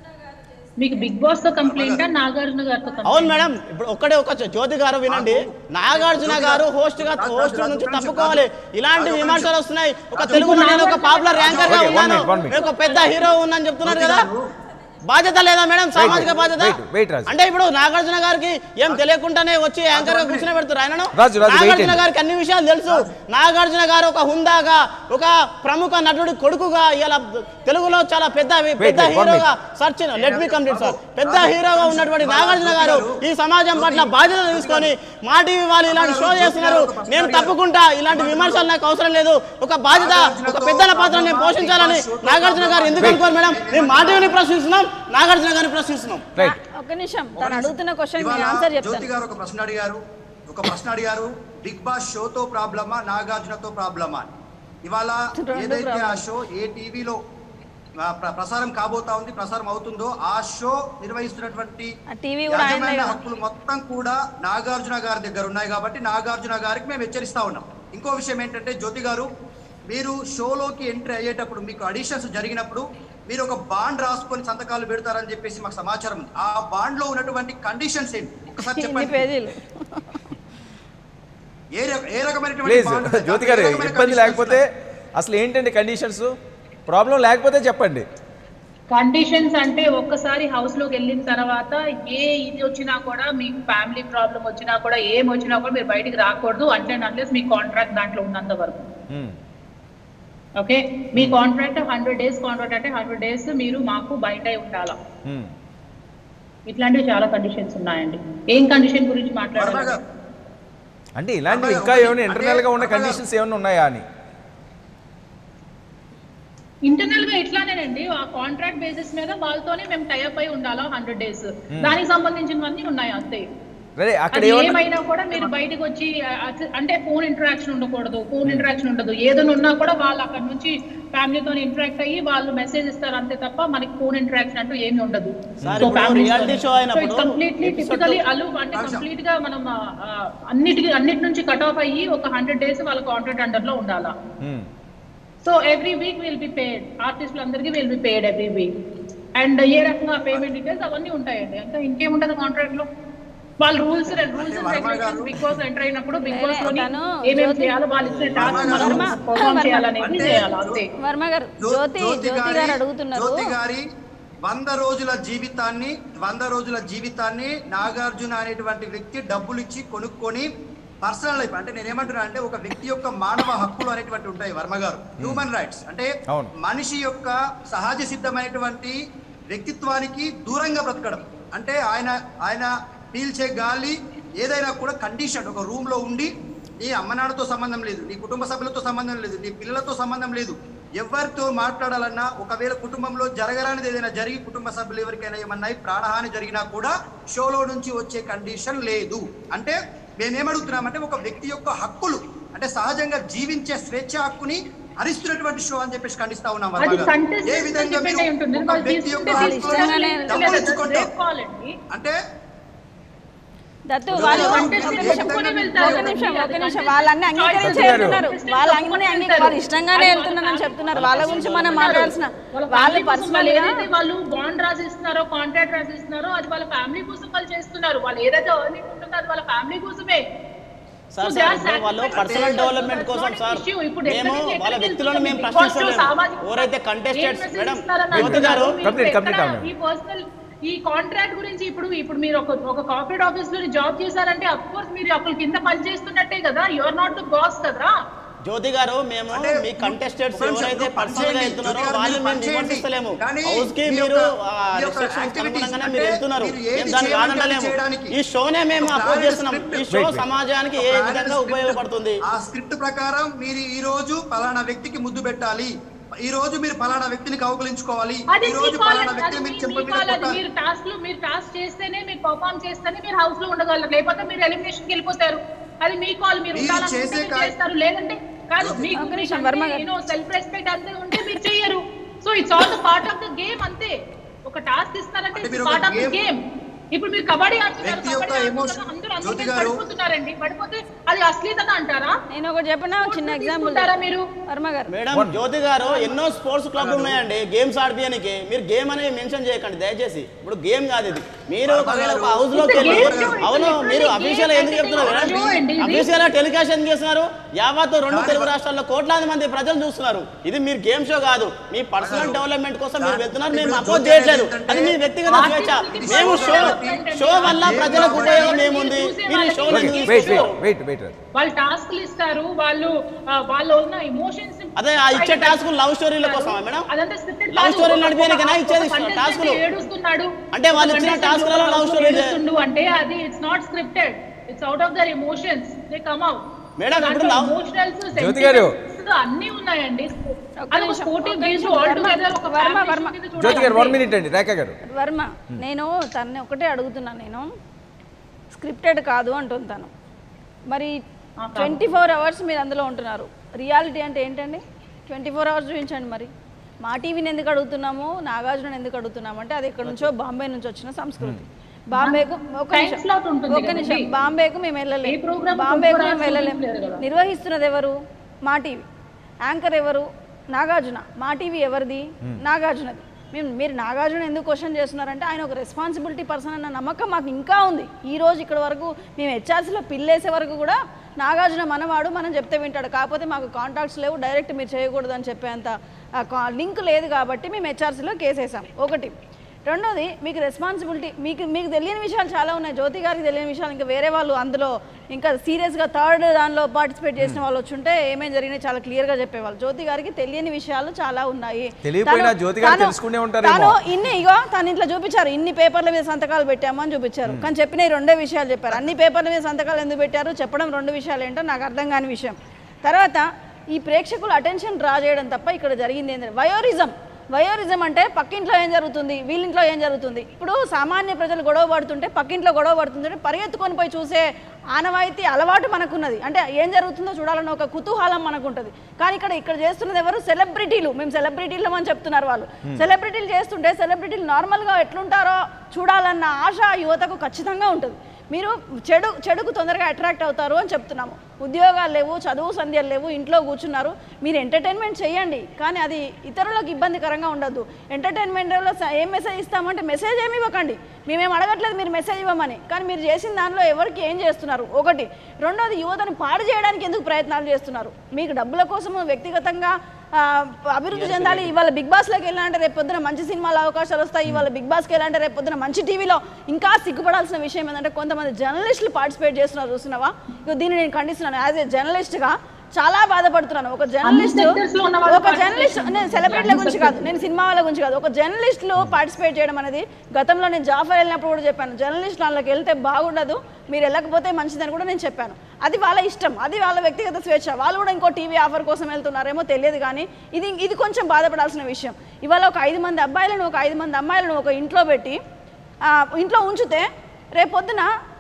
మీకు బిగ్ బాస్ తో కంప్లైంట్ నాగార్జున గారితో అవును complaint? మేడం ఇప్పుడు ఒక్కడే ఒక జ్యోతి గారు వినండి నాగార్జున గారు హోస్ట్ గా హోస్ట్ నుంచి తప్పుకోవాలి ఇలాంటి విమర్శలు వస్తున్నాయి ఒక తెలుగులో నేను ఒక పాపులర్ యాంకర్ గా Okay, one ఉన్నాను minute, one minute. నేను ఒక పెద్ద హీరో ఉన్నాను చెప్తున్నారు కదా బాధ్యత లేదా మేడం సామాజిక wait, బాధ్యత wait, wait, రాజు. అంటే ఇప్పుడు నాగార్జున గారికి ఏం తెలియకుండానే వచ్చి యాంకర్ గా కూర్చుని పెడతారు ఆయనను రాజు, రాజు, wait నాగార్జున and- గారికి అన్ని విషయాలు తెలుసు నాగార్జున గారు ఒక హుందాగా ఒక ప్రముఖ నటుడి కొడుకుగా ఇలా తెలుగులో చాలా పెద్ద పెద్ద wait, one హీరోగా search let me complete sir పెద్ద హీరోగా ఉన్నటువంటి నాగార్జున గారు ఈ సమాజం పట్ల బాధ్యత తీసుకొని మా టీవీ వాళ్ళు ఇలాంటి షో చేస్తున్నారు నేను తప్పుకుంటా ఇలాంటి విమర్శలు నాకు అవసరం లేదు ఒక బాధ్యత ఒక పెద్దల పాత్ర నేను పోషించాలని నాగార్జున గారు ఎందుకు అనుకోరు మేడం మేము మా టీవీని ప్రశ్నిస్తున్నాం నాగార్జున గారిని ప్రశ్నిస్తున్నాం రైట్ ఒక్క నిమిషం తను అడుగుతున్న క్వశ్చన్ ఇవాళ నేను ఆన్సర్ జ్యోతి చెప్తాను గారు ఒక ప్రశ్న అడిగారు ఒక ప్రశ్న అడిగారు బిగ్ బాస్ షోతో ప్రాబ్లమా నాగార్జునతో ప్రాబ్లమా అని ఇవాళ రెండు ఏదైతే ఆ problem. షో ఏ టీవీలో ప్రసారం కాబోతా ఉంది ప్రసారం అవుతుందో ఆ షో నిర్వహిస్తున్నటువంటి ఆ టీవీ కూడా ఆయనదే యాజమాన్య కదా. హక్కులు మొత్తం కూడా నాగార్జున గారి దగ్గర ఉన్నాయి కాబట్టి నాగార్జున గారికి మేము హెచ్చరిస్తా ఉన్నాం ఇంకో విషయం ఏంటంటే జ్యోతి గారు మీరు షోలోకి ఎంట్రీ అయ్యేటప్పుడు మీకు అడిషన్స్ జరిగినప్పుడు మీరు ఒక బాండ్ రాసుకొని సంతకాలు పెడతారని చెప్పేసి మాకు సమాచారం ఉంది ఆ బాండ్ లో ఉన్నటువంటి కండిషన్స్ ఏంటి ఒకసారి ఇన్ని చెప్పండి పేజీలు ఏ రక- ఏ రకమైనటువంటి ప్లీజ్ bond ఉంది? జ్యోతి గారు ఏ రకమైన ఇబ్బంది conditions లేకపోతే అసలు ఏంటండి కండిషన్స్ ప్రాబ్లం లేకపోతే చెప్పండి కండిషన్స్ అంటే ఒక్కసారి హౌస్ లోకి వెళ్ళిన తర్వాత ఏ ఇది వచ్చినా కూడా మీకు ఫ్యామిలీ ప్రాబ్లం వచ్చినా కూడా ఏం వచ్చినా కూడా మీరు బయటికి రాకూడదు అంటే అన్లెస్ మీ కాంట్రాక్ట్ దాంట్లో ఉన్నంత వరకు మ్మ్. ఓకే మీ కాంట్రాక్ట్ హండ్రెడ్ డేస్ కాంట్రాక్ట్ అంటే హండ్రెడ్ డేస్ మీరు మాకు బయట ఉండాలా మ్మ్. ఇట్లాంటివి చాలా కండిషన్స్ ఉన్నాయండి ఏం కండిషన్ గురించి వర్మ మాట్లాడాలి గారు, అంటే ఇలాంటివి ఇంకా ఏమైనా ఇంటర్నల్ గా ఉన్న కండిషన్స్ ఏమైనా ఉన్నాయా అని ఇంటర్నల్ గా ఇట్లానేనండి ఆ కాంట్రాక్ట్ బేసిస్ మీద వాళ్ళతోనే మేము టైఅప్ అయి ఉండాలా హండ్రెడ్ డేస్ దానికి సంబంధించినవన్నీ ఉన్నాయి అంతే అదే అక్కడ అది ఏమన్నా ఏమైనా కూడా మీరు బయటకు వచ్చి ఆ, అట్ల- అంటే ఫోన్ ఇంటరాక్షన్ ఉండకూడదు ఫోన్ ఇంటరాక్షన్ ఉండదు ఏదైనా ఉన్నా కూడా వాళ్ళు అక్కడ నుంచి ఫ్యామిలీతో ఇంటరాక్ట్ అయ్యి వాళ్ళు మెసేజ్ ఇస్తారు అంతే తప్ప మనకి ఫోన్ ఇంటరాక్షన్ అంటూ ఏమీ ఉండదు సార్, ఇప్పుడు reality show అయినప్పుడు కంప్లీట్లీ episode టిపికలీ అలు అంటే కంప్లీట్ గా మనం ఆ, ఆ, అన్నిటికి అన్నిటి నుంచి కట్ ఆఫ్ అయ్యి ఒక హండ్రెడ్ డేస్ వాళ్ళ కాంట్రాక్ట్ అండర్ లో ఉండాలా మ్మ్. So every week will be paid ఆర్టిస్టులు అందరికీ will be paid every week and ఏ రకంగా పేమెంట్ డీటెయిల్స్ అవన్నీ ఉంటాయండి ఇంకా ఇంకేముంటది కాంట్రాక్ట్ లో వాళ్ళ రూల్స్ రూల్స్ వర్మ రెగ్యులేషన్స్ గారు- బిగ్ బాస్ ఎంటర్ అయినప్పుడు బిగ్ బాస్ లోని తను ఏమేమి జ్యోతి- చేయాలో వాళ్ళు ఇచ్చిన టాస్క్ వర్మ మనం గారు- పర్ఫామ్ వర్మ- చేయాలనేది అంటే చేయాలి అంతే వర్మ గారు జ్యో- జ్యోతి జ్యోతి గారు అడుగుతున్నారు జ్యోతి గారి వంద రోజుల జీవితాన్ని వంద రోజుల జీవితాన్ని నాగార్జున అనేటువంటి వ్యక్తి డబ్బులు ఇచ్చి కొనుక్కొని పర్సనల్ లైఫ్ అంటే నేను ఏమంటున్నా అంటే ఒక వ్యక్తి యొక్క మానవ హక్కులు అనేటువంటి ఉంటాయి వర్మ గారు హ్యూమన్ రైట్స్ అంటే అవును. మనిషి యొక్క సహజ సిద్ధమైనటువంటి వ్యక్తిత్వానికి దూరంగా బ్రతకడం అంటే ఆయన ఆయన పీల్చే గాలి ఏదైనా కూడా కండిషన్ ఒక రూమ్ లో ఉండి నీ అమ్మ నాన్నతో సంబంధం లేదు నీ కుటుంబ సభ్యులతో సంబంధం లేదు నీ పిల్లలతో సంబంధం లేదు ఎవరితో మాట్లాడాలన్నా ఒకవేళ కుటుంబంలో జరగరానిది ఏదైనా జరిగి కుటుంబ సభ్యులు ఎవరికైనా ఏమన్నా అయి ప్రాణహాని జరిగినా కూడా షోలో నుంచి వచ్చే కండిషన్ లేదు అంటే మేమేమడుగుతున్నామంటే ఒక వ్యక్తి యొక్క హక్కులు అంటే సహజంగా జీవించే స్వేచ్ఛ హక్కుని అరిస్తున్నటువంటి షో అని చెప్పేసి ఖండిస్తా ఉన్నాం అది వర్మ గారు. contestant ఏ విధంగా depend మీరు అయి ఉంటుంది. ఒక వాళ్ళు వ్యక్తి యొక్క తీసుకుంటే వాళ్ళు హక్కులను ఇష్టంగానే డబ్బులు ఇచ్చుకుంటాం రేపుకోవాలండి. అంటే దత్తు ఇప్పుడు వాళ్ళు వాళ్ళు ఒక నిమిషం, చెప్పుకొని వెళ్తారు ఒక కదా, నిమిషం మీరు ఒక అది నిమిషం contest వాళ్ళన్ని అంగీకరించి సత్య గారు. వెళ్తున్నారు వాళ్ళు అన్ని అంగీ వాళ్ళు ఇష్టంగానే వెళ్తున్నారని చెప్తున్నారు వాళ్ళ గురించి మనం మాట్లాడాల్సిన వాళ్ళ వాళ్ళు family కోసం వాళ్ళు పర్సనల్ గా ఏదైతే వాళ్ళు బాండ్ రాసిస్తున్నారో కాంట్రాక్ట్ రాసిస్తున్నారో అది వాళ్ళ ఫ్యామిలీ కోసం వాళ్ళు చేస్తున్నారు వాళ్ళు ఏదైతే ఎర్నింగ్ ఉంటుందో అది వాళ్ళ ఫ్యామిలీ కోసమే sir So sir they are ఇప్పుడు వాళ్ళు sacrificing personal themselves. Development That's కోసం not an సార్ issue. ఇప్పుడు మేము ఎక్కడికి వాళ్ళ ఎక్కడికి వ్యక్తులను మేము వెళ్తుంది? ప్రశ్నిస్తలేము సామాజిక ఎవరైతే ఏం కంటెస్టెంట్స్ message మేడం ఇస్తున్నారని జ్యోతి గారు అడుగుతున్నారు. Complete, మీరు complete ఎక్కడ అవ్వండి. ఈ పర్సనల్ ఈ కాంట్రాక్ట్ గురించి ఇప్పుడు ఇప్పుడు మీరు ఒక ఒక కార్పొరేట్ ఆఫీస్ లో జాబ్ చేశారంటే అఫ్ కోర్స్ మీరు అక్కడ కింద పని చేస్తున్నట్టే కదా you are not the boss కదా జ్యోతి గారు మేము అంటే మీ కంటెస్టెంట్స్ ఒక నిమిషం, ఎవరైతే మీరు పని పర్సనల్ గా చేయండి. వెళ్తున్నారో జ్యోతి గారు వాళ్ళు మీరు మేము పని చేయండి. విమర్శిస్తలేము కానీ హౌస్ కి మీ మీరు యొక్క- మీ యొక్క రిస్ట్రిక్షన్స్ activities అనుగుణంగానే అంటే మీరు వెళ్తున్నారు మీరు ఏది మేము దాన్ని చేయాలంటే కాదంటలేము చేయడానికి. ఈ షోనే మేము ఒక అపోజ్ valid చేస్తున్నాం script. ఈ షో Wait, wait. సమాజానికి ఏ ఒక valid విధంగా script. ఉపయోగపడుతుంది ఆ స్క్రిప్ట్ ప్రకారం మీరు ఈ రోజు పలానా వ్యక్తికి ముద్దు పెట్టాలి ఈ రోజు మీరు పలానా వ్యక్తిని కౌగులించుకోవాలి అది ఈ మీ రోజు కాల్ పలానా అది వ్యక్తిని మీ- మీరు మీ చెంప మీద కాల్ అది కొట్టాలి మీరు టాస్క్ లో మీరు టాస్క్ చేస్తేనే మీరు పర్ఫామ్ చేస్తేనే మీరు హౌస్ లో ఉండగలరు లేకపోతే మీరు ఎలిమినేషన్ కి వెళ్ళిపోతారు అది మీ కాల్ మీరు మీరు ఉండాలనుకుంటే చేసే మీరు కా- చేస్తారు లేదంటే కాదు మీకు ఒక నిమిషం, వర్మ గారు. యూనో సెల్ఫ్ రెస్పెక్ట్ అంతే ఉంటే మీరు చెయ్యరు so it's all the part of the game అంతే ఒక టాస్క్ ఇస్తారంటే అంటే ఇట్స్ మీరు ఒక part of the game- game ఇప్పుడు మీరు కబడ్డీ ఆడుతున్నారు వ్యక్తి యొక్క కబడ్డీ emotion- ఆడుతున్నారు అందరూ జ్యోతి అందుకే గారు- పడిపోతున్నారండి పడిపోతే అది అశ్లీలత అంటారా నేను ఒకటి చెప్పిన చిన్న ఎగ్జాంపుల్ తీసుకుంటారా మీరు వర్మ గారు మేడం జ్యోతి గారు ఎన్నో స్పోర్ట్స్ క్లబ్లు ఉన్నాయండి గేమ్స్ ఆడిపియడానికి మీరు గేమ్ అనేది మెన్షన్ చేయకండి దయచేసి ఇప్పుడు గేమ్ కాదు ఇది మీరు ఒక హౌస్ లోకి వెళ్ళి It's a game show. అవును It's మీరు a అఫీషియల్ game ఎందుకు చెప్తున్నారు show అండి ఇది. అఫీషియల్ టెలికాస్ట్ ఎందుకు చేస్తున్నారు యావత్ రెండు తెలుగు రాష్ట్రాల్లో కోట్లాది మంది ప్రజలు చూస్తున్నారు ఇది మీరు గేమ్ షో కాదు మీ పర్సనల్ డెవలప్మెంట్ కోసం మీరు వెళ్తున్నారు మేము అపోజ్ చేయట్లేదు అది మీ వ్యక్తిగత స్వేచ్ఛ మేము షో షో వల్ల ప్రజలకు ఉపయోగం ఏముంది మీరు ఈ షోని ఎందుకు వెయిట్ వెయిట్ తీసుకొచ్చారు? వెయిట్ వెయిట్ వాళ్ళు టాస్క్లు ఇస్తారు వాళ్ళు ఆ, వాళ్ళు ఉన్న ఎమోషన్స్ అదే ఆ ఇచ్చే టాస్క్ లవ్ స్టోరీల కోసమా మేడం అదంతా scripted Love కాదు. story ఒక- నడిపేయడానికేనా ఒక ఇచ్చేది contestant taskలు? ఏడుస్తున్నాడు అంటే వాళ్ళు ఒక ఇచ్చిన contestant taskలలో ఒక love story ఏడుస్తుండు అంటే అది it's not scripted it's out of their emotions they come out Madam, ఇప్పుడు love- ఎమోషనల్స్ జ్యోతి గారు. అన్ని ఉన్నాయండి ఒక్క అది ఒక నిమిషం, స్పోర్టివ్ ఒక్క గేమ్ నిమిషం, ఆల్ వర్మ, టుగెదర్ ఒక వర్మ, family వర్మ. కింద చూడాలి జ్యోతి గారు వన్ అంతే. మినిట్ అండి రేఖ గారు వర్మ నేను తన్ని ఒకటే అడుగుతున్నాను నేను స్క్రిప్టెడ్ కాదు అంటుంది తను మరి ఆ, కాదు. ట్వంటీ ఫోర్ అవర్స్ మీరు అందులో ఉంటున్నారు రియాలిటీ అంటే ఏంటండి ట్వంటీ ఫోర్ అవర్స్ చూపించండి మరి మా టీవీని ఎందుకు అడుగుతున్నాము నాగార్జున ఎందుకు అడుగుతున్నాము అంటే అది ఎక్కడి నుంచో బాంబే నుంచి వచ్చిన సంస్కృతి బాంబేకు ఒక Time నిమిషం slot ఉంటుంది ఒక నిమిషం కదండి. బాంబేకు మేము ఏ వెళ్ళలేము program బాంబేకు 24 మేము hours వెళ్ళలేము చూపించలేరు కదా. నిర్వహిస్తున్నది ఎవరు మా టీవీ యాంకర్ ఎవరు నాగార్జున మా టీవీ ఎవరిది నాగార్జునది మేము మీరు నాగార్జున ఎందుకు క్వశ్చన్ చేస్తున్నారంటే ఆయన ఒక రెస్పాన్సిబిలిటీ పర్సన్ అన్న నమ్మకం మాకు ఇంకా ఉంది ఈ రోజు ఇక్కడ వరకు మేము హెచ్ఆర్సీలో పిల్లేసే వరకు కూడా నాగార్జున మనవాడు మనం చెప్తే వింటాడు కాకపోతే మాకు కాంటాక్ట్స్ లేవు డైరెక్ట్ మీరు చేయకూడదు అని చెప్పేంత లింక్ లేదు కాబట్టి మేము హెచ్ఆర్సీలో కేసేసాం ఒకటి రెండోది మీకు రెస్పాన్సిబిలిటీ మీకు మీకు తెలియని విషయాలు చాలా ఉన్నాయి జ్యోతి గారికి తెలియని విషయాలు ఇంకా వేరే వాళ్ళు అందులో ఇంకా సీరియస్గా థర్డ్ దానిలో పార్టిసిపేట్ చేసిన వాళ్ళు వచ్చుంటే ఏమేం జరిగినాయి చాలా క్లియర్గా చెప్పేవాళ్ళు జ్యోతి గారికి తెలియని విషయాలు చాలా ఉన్నాయి తెలియకపోయినా తను- జ్యోతి గారు తను- తెలుసుకునే ఉంటారేమో. తను ఇన్ని ఇగో తను ఇట్లా చూపించారు ఇన్ని పేపర్ల మీద సంతకాలు పెట్టాము అని చూపించారు కానీ చెప్పిన ఈ రెండే విషయాలు చెప్పారు అన్ని పేపర్ల మీద సంతకాలు ఎందుకు పెట్టారు చెప్పడం రెండు విషయాలు ఏంటో నాకు అర్థం కాని విషయం తర్వాత ఈ ప్రేక్షకులు అటెన్షన్ డ్రా చేయడం తప్ప ఇక్కడ జరిగింది ఏంటంటే వయోరిజం వయోరిజం అంటే పక్కింట్లో ఏం జరుగుతుంది వీళ్ళింట్లో ఏం జరుగుతుంది ఇప్పుడు సామాన్య ప్రజలు గొడవ పడుతుంటే పక్కింట్లో గొడవ పడుతుంటే పరిగెత్తుకొని పోయి చూసే ఆనవాయితీ అలవాటు మనకున్నది అంటే ఏం జరుగుతుందో చూడాలన్న ఒక కుతూహలం మనకుంటుంది కానీ ఇక్కడ ఇక్కడ చేస్తున్నది ఎవరు సెలబ్రిటీలు మేము సెలబ్రిటీలు అని చెప్తున్నారు వాళ్ళు సెలబ్రిటీలు చేస్తుంటే సెలబ్రిటీలు నార్మల్గా ఎట్లుంటారో చూడాలన్న ఆశ యువతకు ఖచ్చితంగా ఉంటుంది మీరు చెడు చెడుకు తొందరగా అట్రాక్ట్ అవుతారు అని చెప్తున్నాము ఉద్యోగాలు లేవు చదువు సంధ్యలు లేవు ఇంట్లో కూర్చున్నారు మీరు ఎంటర్టైన్మెంట్ చేయండి కానీ అది ఇతరులకు ఇబ్బందికరంగా ఉండొద్దు ఎంటర్టైన్మెంట్లో స- ఏం మెసేజ్ ఇస్తామంటే మెసేజ్ ఏమి ఇవ్వకండి మేమేం అడగట్లేదు మీరు మెసేజ్ ఇవ్వమని కానీ మీరు చేసిన దానిలో ఎవరికి ఏం చేస్తున్నారు ఒకటి రెండోది యువతను పాడు చేయడానికి ఎందుకు ప్రయత్నాలు చేస్తున్నారు మీకు డబ్బుల కోసము వ్యక్తిగతంగా ఆ, అభివృద్ధి చెందాలి ఇవాళ బిగ్ బాస్లోకి వెళ్ళాలంటే రేపు పొద్దున మంచి సినిమాల అవకాశాలు వస్తాయి ఇవాళ బిగ్ బాస్కి వెళ్ళాలంటే రేపు పొద్దున మంచి టీవీలో ఇంకా సిగ్గుపడాల్సిన విషయం ఏంటంటే కొంతమంది జర్నలిస్టులు పార్టిసిపేట్ చేస్తున్నారు చూస్తున్నావా ఇక దీన్ని నేను ఖండిస్తున్నాను యాజ్ ఏ జర్నలిస్ట్గా చాలా బాధపడుతున్నాను ఒక జర్నలిస్ట్ sectors లో ఉన్న వాళ్ళు ఒక జర్నలిస్ట్ participate నేను సెలబ్రిటీల గురించి కాదు నేను సినిమా వాళ్ళ గురించి కాదు ఒక జర్నలిస్టులు పార్టిసిపేట్ చేయడం అనేది గతంలో నేను జాఫర్ వెళ్ళినప్పుడు కూడా చెప్పాను జర్నలిస్ట్ వాళ్ళకి వెళ్తే బాగుండదు మీరు వెళ్ళకపోతే మంచిదని కూడా నేను చెప్పాను అది వాళ్ళ ఇష్టం అది వాళ్ళ వ్యక్తిగత స్వేచ్ఛ వాళ్ళు కూడా ఇంకో టీవీ ఆఫర్ కోసం వెళ్తున్నారేమో తెలియదు కానీ ఇది ఇది కొంచెం బాధపడాల్సిన విషయం ఇవాళ ఒక ఐదు మంది అబ్బాయిలను ఒక ఐదు మంది అమ్మాయిలను ఒక ఇంట్లో పెట్టి ఆ, ఇంట్లో ఉంచితే రేపొద్దున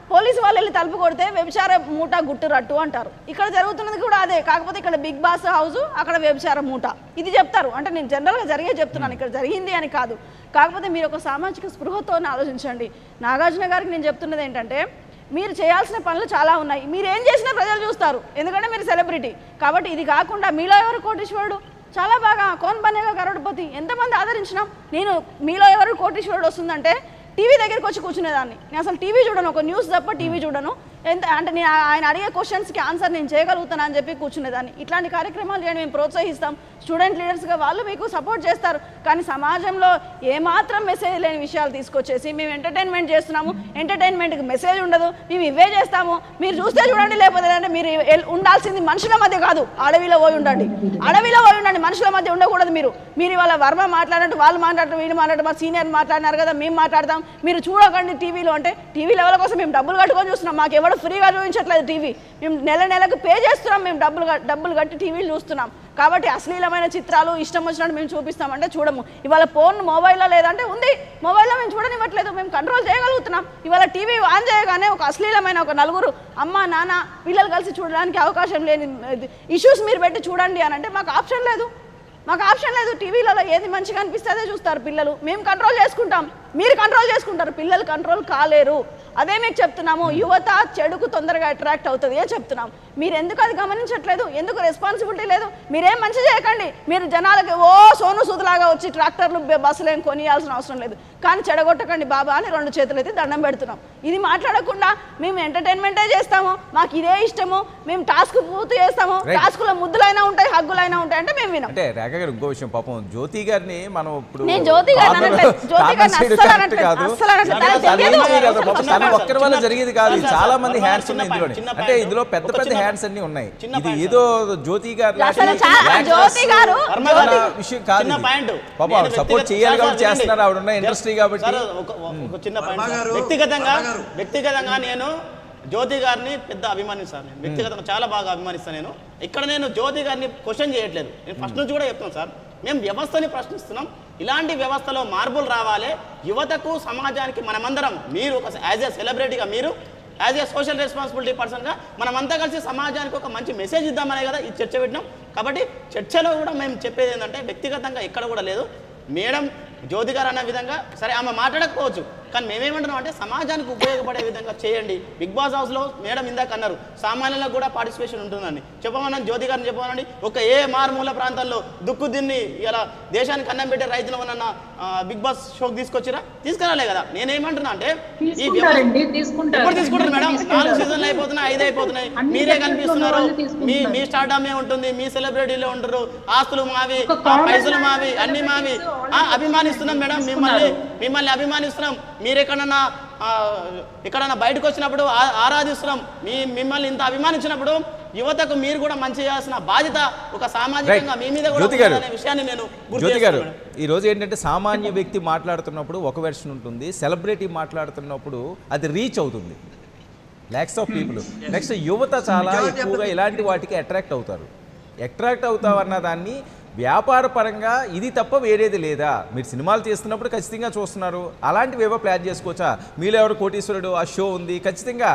పోలీసు వాళ్ళు వెళ్ళి తలుపు కొడితే వ్యభిచార మూట గుట్టు రట్టు అంటారు ఇక్కడ జరుగుతున్నది కూడా అదే కాకపోతే ఇక్కడ బిగ్ బాస్ హౌస్ అక్కడ వ్యభిచార మూట ఇది చెప్తారు అంటే నేను జనరల్గా జరిగే చెప్తున్నాను ఇక్కడ జరిగింది అని కాదు కాకపోతే మీరు ఒక సామాజిక స్పృహతో ఆలోచించండి నాగార్జున గారికి నేను చెప్తున్నది ఏంటంటే మీరు చేయాల్సిన పనులు చాలా ఉన్నాయి మీరు ఏం చేసినా ప్రజలు చూస్తారు ఎందుకంటే మీరు సెలబ్రిటీ కాబట్టి ఇది కాకుండా మీలో ఎవరు కోటీశ్వరుడు చాలా బాగా కోన్ బనేగా కరోడ్పతి ఎంతమంది ఆదరించినాం నేను మీలో ఎవరు కోటీశ్వరుడు వస్తుందంటే టీవీ దగ్గరికి వచ్చి కూర్చునేదాన్ని నేను అసలు టీవీ చూడను ఒక న్యూస్ తప్ప టీవీ చూడను ఎంత అంటే నేను ఆ- ఆయన అడిగే క్వశ్చన్స్కి ఆన్సర్ నేను చేయగలుగుతాను అని చెప్పి కూర్చునేదాన్ని ఇట్లాంటి కార్యక్రమాలు చేయడం మేము ప్రోత్సహిస్తాం స్టూడెంట్ లీడర్స్గా వాళ్ళు మీకు సపోర్ట్ చేస్తారు కానీ సమాజంలో ఏమాత్రం మెసేజ్ లేని విషయాలు తీసుకొచ్చేసి మేము ఎంటర్టైన్మెంట్ చేస్తున్నాము ఎంటర్టైన్మెంట్కి మెసేజ్ ఉండదు మేము ఇవే చేస్తాము మీరు చూస్తే చూడండి లేకపోతే లేదంటే మీరు ఎల్- ఉండాల్సింది మనుషుల మధ్య కాదు అడవిలో పోయి ఉండండి అడవిలో పోయి ఉండండి మనుషుల మధ్య ఉండకూడదు మీరు మీరు ఇవాళ వర్మ మాట్లాడినట్టు వాళ్ళు మాట్లాడటం వీళ్ళు మాట్లాడటం మా సీనియర్ మాట్లాడినారు కదా మేము మాట్లాడతాం మీరు చూడకండి టీవీలో అంటే టీవీ లెవెల్ కోసం మేము డబ్బులు కట్టుకొని చూస్తున్నాం మాకు ఎవరు ఫ్రీగా చూపించట్లేదు టీవీ మేము నెల నెలకు పే చేస్తున్నాం మేము డబ్బులు కట్- డబ్బులు కట్టి టీవీలు చూస్తున్నాం కాబట్టి అశ్లీలమైన చిత్రాలు ఇష్టం వచ్చినట్టు మేము చూపిస్తామంటే చూడము ఇవాళ ఫోన్ మొబైల్లో లేదంటే ఉంది మొబైల్లో మేము చూడనివ్వట్లేదు మేము కంట్రోల్ చేయగలుగుతున్నాం ఇవాళ టీవీ ఆన్ చేయగానే ఒక అశ్లీలమైన ఒక నలుగురు అమ్మ నాన్న పిల్లలు కలిసి చూడడానికి అవకాశం లేని ఇష్యూస్ మీరు పెట్టి చూడండి అని అంటే మాకు ఆప్షన్ లేదు మాకు ఆప్షన్ లేదు టీవీలలో ఏది మంచిగా అనిపిస్తే అదే చూస్తారు పిల్లలు మేము కంట్రోల్ చేసుకుంటాం మీరు కంట్రోల్ చేసుకుంటారు పిల్లలు కంట్రోల్ కాలేరు అదే మీకు చెప్తున్నాము యువత చెడుకు తొందరగా అట్రాక్ట్ అవుతుంది ఏ చెప్తున్నాం మీరు ఎందుకు అది గమనించట్లేదు ఎందుకు రెస్పాన్సిబిలిటీ లేదు మీరేం మంచి చేయకండి మీరు జనాలకి ఓ సోను సూదులాగా వచ్చి ట్రాక్టర్లు బ- బస్సులు ఏం కొనియాల్సిన అవసరం లేదు కానీ చెడగొట్టకండి బాబా అని రెండు చేతులు అయితే దండం పెడుతున్నాం ఇది మాట్లాడకుండా మేము ఎంటర్టైన్మెంటే చేస్తాము మాకు ఇదే ఇష్టము మేము టాస్క్ పూర్తి చేస్తాము Right. టాస్కులో ముద్దులైనా ఉంటాయి హగ్గులైనా ఉంటాయి అంటే మేము వినం అంటే రేఖ గారు ఇంకో విషయం పాపం జ్యోతి గారిని మనం ఇప్పుడు నేను జ్యోతి గారిని కార్నర్- అనట్లేదు. జ్యోతి కార్నర్ గారిని సైడ్ అస్సలు కరెక్ట్ అనట్లేదు. కాదు. అస్సలు అనట్లేదు. తనకు తను తెలియదు. ఏమీ చేయలేదు. పాపం చిన్న తను పాయింట్. ఒక్కరి వల్ల చిన్న- జరిగేది కాదు చిన్న చాలా పాయింట్. మంది చిన్న హ్యాండ్స్ ఉన్నాయి పాయింట్. ఇందులో చిన్న అంటే పాయింట్. ఇందులో పెద్ద ఒక పెద్ద చిన్న హ్యాండ్స్ పాయింట్. అన్ని ఉన్నాయి చిన్న ఇది పాయింట్ ఏదో జ్యోతి గారు అసలు లాంటి చా- యాక్టర్స్ జ్యోతి గారు వర్మ ఉన్న గారు విషయం కాదు చిన్న ఇది. పాయింట్ పాపం నేను ఆవిడ సపోర్ట్ వ్యక్తిగత- చేయాలి సార్, కాబట్టి సార్, చేస్తున్నారు ఆవిడ ఉన్న వినండి. ఇండస్ట్రీ కాబట్టి సార్, ఒక- ఒక చిన్న వర్మ పాయింట్ గారు, వ్యక్తిగతంగా వర్మ గారు. వ్యక్తిగతంగా నేను జ్యోతి గారిని పెద్ద అభిమానిస్తాను నేను వ్యక్తిగతంగా చాలా బాగా అభిమానిస్తాను నేను ఇక్కడ నేను జ్యోతి గారిని క్వశ్చన్ చేయట్లేదు నేను ఫస్ట్ నుంచి కూడా చెప్తాను సార్ మేము వ్యవస్థని ప్రశ్నిస్తున్నాం ఇలాంటి వ్యవస్థలో మార్పులు రావాలి యువతకు సమాజానికి మనమందరం మీరు ఒక యాజ్ ఏ సెలబ్రిటీగా మీరు యాజ్ ఏ సోషల్ రెస్పాన్సిబిలిటీ పర్సన్గా మనమంతా కలిసి సమాజానికి ఒక మంచి మెసేజ్ ఇద్దామనే కదా ఈ చర్చ పెట్టినాం కాబట్టి చర్చలో కూడా మేము చెప్పేది ఏంటంటే వ్యక్తిగతంగా ఎక్కడ కూడా లేదు మేడం జ్యోతి గారు అన్న విధంగా సరే ఆమె మాట్లాడకపోవచ్చు కానీ మేమేమంటున్నాం అంటే సమాజానికి ఉపయోగపడే విధంగా చేయండి బిగ్ బాస్ హౌస్లో మేడం ఇందాక అన్నారు సామాన్యులకు కూడా పార్టిసిపేషన్ ఉంటుందండి చెప్పమన్నాను జ్యోతి గారిని చెప్పమనండి ఒక ఏ మారుమూల ప్రాంతాల్లో దుక్కు దిన్ని ఇలా దేశానికి అన్నం పెట్టే రైతులు ఉన్న బిగ్ బాస్ షోకి తీసుకొచ్చిరా తీసుకురాలే కదా నేనేమంటున్నా అంటే ఈ తీసుకుంటారండి వ్యవస్థ తీసుకుంటారు ఎప్పుడు తీసుకుంటారు మేడం తీసుకెళ్తారు. నాలుగు సీజన్లు అయిపోతున్నాయి ఐదు అయిపోతున్నాయి అన్ని మీరే సెక్టర్స్లో కనిపిస్తున్నారు వాళ్ళు మీ తీసుకుంటున్నారు. మీ స్టార్డమే ఉంటుంది మీ సెలబ్రిటీలో ఉంటారు ఆస్తులు మావి ఒక ఆ common పైసలు man మావి అన్ని మావి celebrities ఆ, already అభిమానిస్తున్నాం మేడం మిమ్మల్ని మిమ్మల్ని అభిమానిస్తున్నాం మీరు ఎక్కడన్నా ఆ, ఎక్కడన్నా బయటకు వచ్చినప్పుడు ఆ- ఆరాధిస్తున్నాం మీ మిమ్మల్ని ఇంత అభిమానించినప్పుడు యువతకు మీరు కూడా మంచి చేయాల్సిన బాధ్యత ఒక సామాజికంగా మీ మీద కూడా జ్యోతి గారు. ఉందనే విషయాన్ని నేను గుర్తు జ్యోతి గారు చేస్తున్నాను మేడం. ఈ రోజు ఏంటంటే సామాన్య వ్యక్తి మాట్లాడుతున్నప్పుడు ఒక వెర్షన్ ఉంటుంది సెలబ్రిటీ మాట్లాడుతున్నప్పుడు అది రీచ్ అవుతుంది ల్యాక్స్ ఆఫ్ పీపుల్ నెక్స్ట్ యువత చాలా Majority of ఎక్కువగా the ఇలాంటి వాటికి అట్రాక్ట్ అవుతారు అట్రాక్ట్ అవుతావన్న దాన్ని వ్యాపార పరంగా ఇది తప్ప వేరేది లేదా మీరు సినిమాలు తీస్తున్నప్పుడు ఖచ్చితంగా చూస్తున్నారు అలాంటివి ఏవో ప్లాన్ చేసుకోవచ్చా మీలో ఎవరు కోటీశ్వరుడు ఆ షో ఉంది ఖచ్చితంగా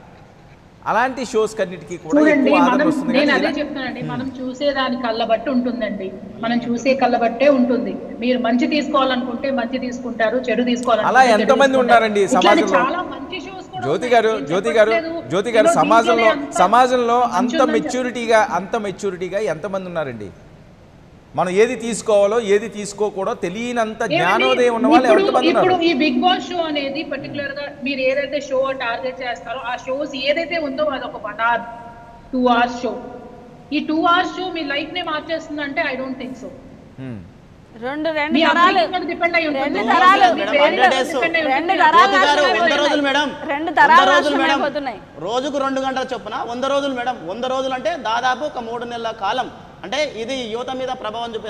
అలాంటి షోస్ కన్నిటికీ కూడా చూడండి ఎక్కువ ఆదరణ మనం వస్తుంది నేను కానీ అదే ఇలా- చెప్తానండి మనం చూసే దాని కళ్ళ బట్టి ఉంటుందండి మనం చూసే కళ్ళ బట్టే ఉంటుంది మీరు మంచి తీసుకోవాలనుకుంటే మంచి తీసుకుంటారు చెడు తీసుకోవాలనుకుంటే అలా చెడు ఎంతమంది తీసుకుంటారు. ఉన్నారండి ఇట్లాంటి సమాజంలో? చాలా మంచి shows కూడా జ్యోతి ఉన్నాయి. గారు నేను జ్యోతి గారు చెప్పట్లేదు. జ్యోతి గారు ఈరోజు సమాజంలో దీంట్లోనే అంత సమాజంలో అంత మంచి ఉందని మెచ్యూరిటీగా అంత మెచ్యూరిటీగా ఎంతమంది ఉన్నారండి మనం ఏది తీసుకోవాలో ఏది తీసుకోకూడదో తెలియనంత ఏమండి? జ్ఞానోదయం ఉన్న వాళ్ళు ఇప్పుడు ఎంతమంది ఇప్పుడు ఉన్నారు ఈ బిగ్ బాస్ షో అనేది పర్టికులర్ గా మీరు ఏదైతే షో టార్గెట్ చేస్తారో ఆ షోస్ ఏదైతే ఉందో అది ఒక one hour two hours show ఈ టూ అవర్స్ షో మీ లైఫ్ నే మార్చేస్తుంది అంటే ఐ డోంట్ థింక్ సో హ్మ్. రెండు రెండు మీ తరాలు upbringing మీద depend అయి ఉంటుంది. రెండు మీ తరాలు upbringing మేడం, మీద రెండు hundred days. depend అయి రెండు ఉంటుంది. తరాలు జ్యోతి గారు నాశనం వంద రోజులు మేడం రెండు వంద తరాలు రోజులు నాశనం మేడం అయిపోతున్నాయి. రోజుకు రెండు గంటల చొప్పున వంద రోజులు మేడం వంద రోజులు అంటే దాదాపు ఒక మూడు నెలల కాలం అంటే ఇది యువత మీద ప్రభావం చూపేదా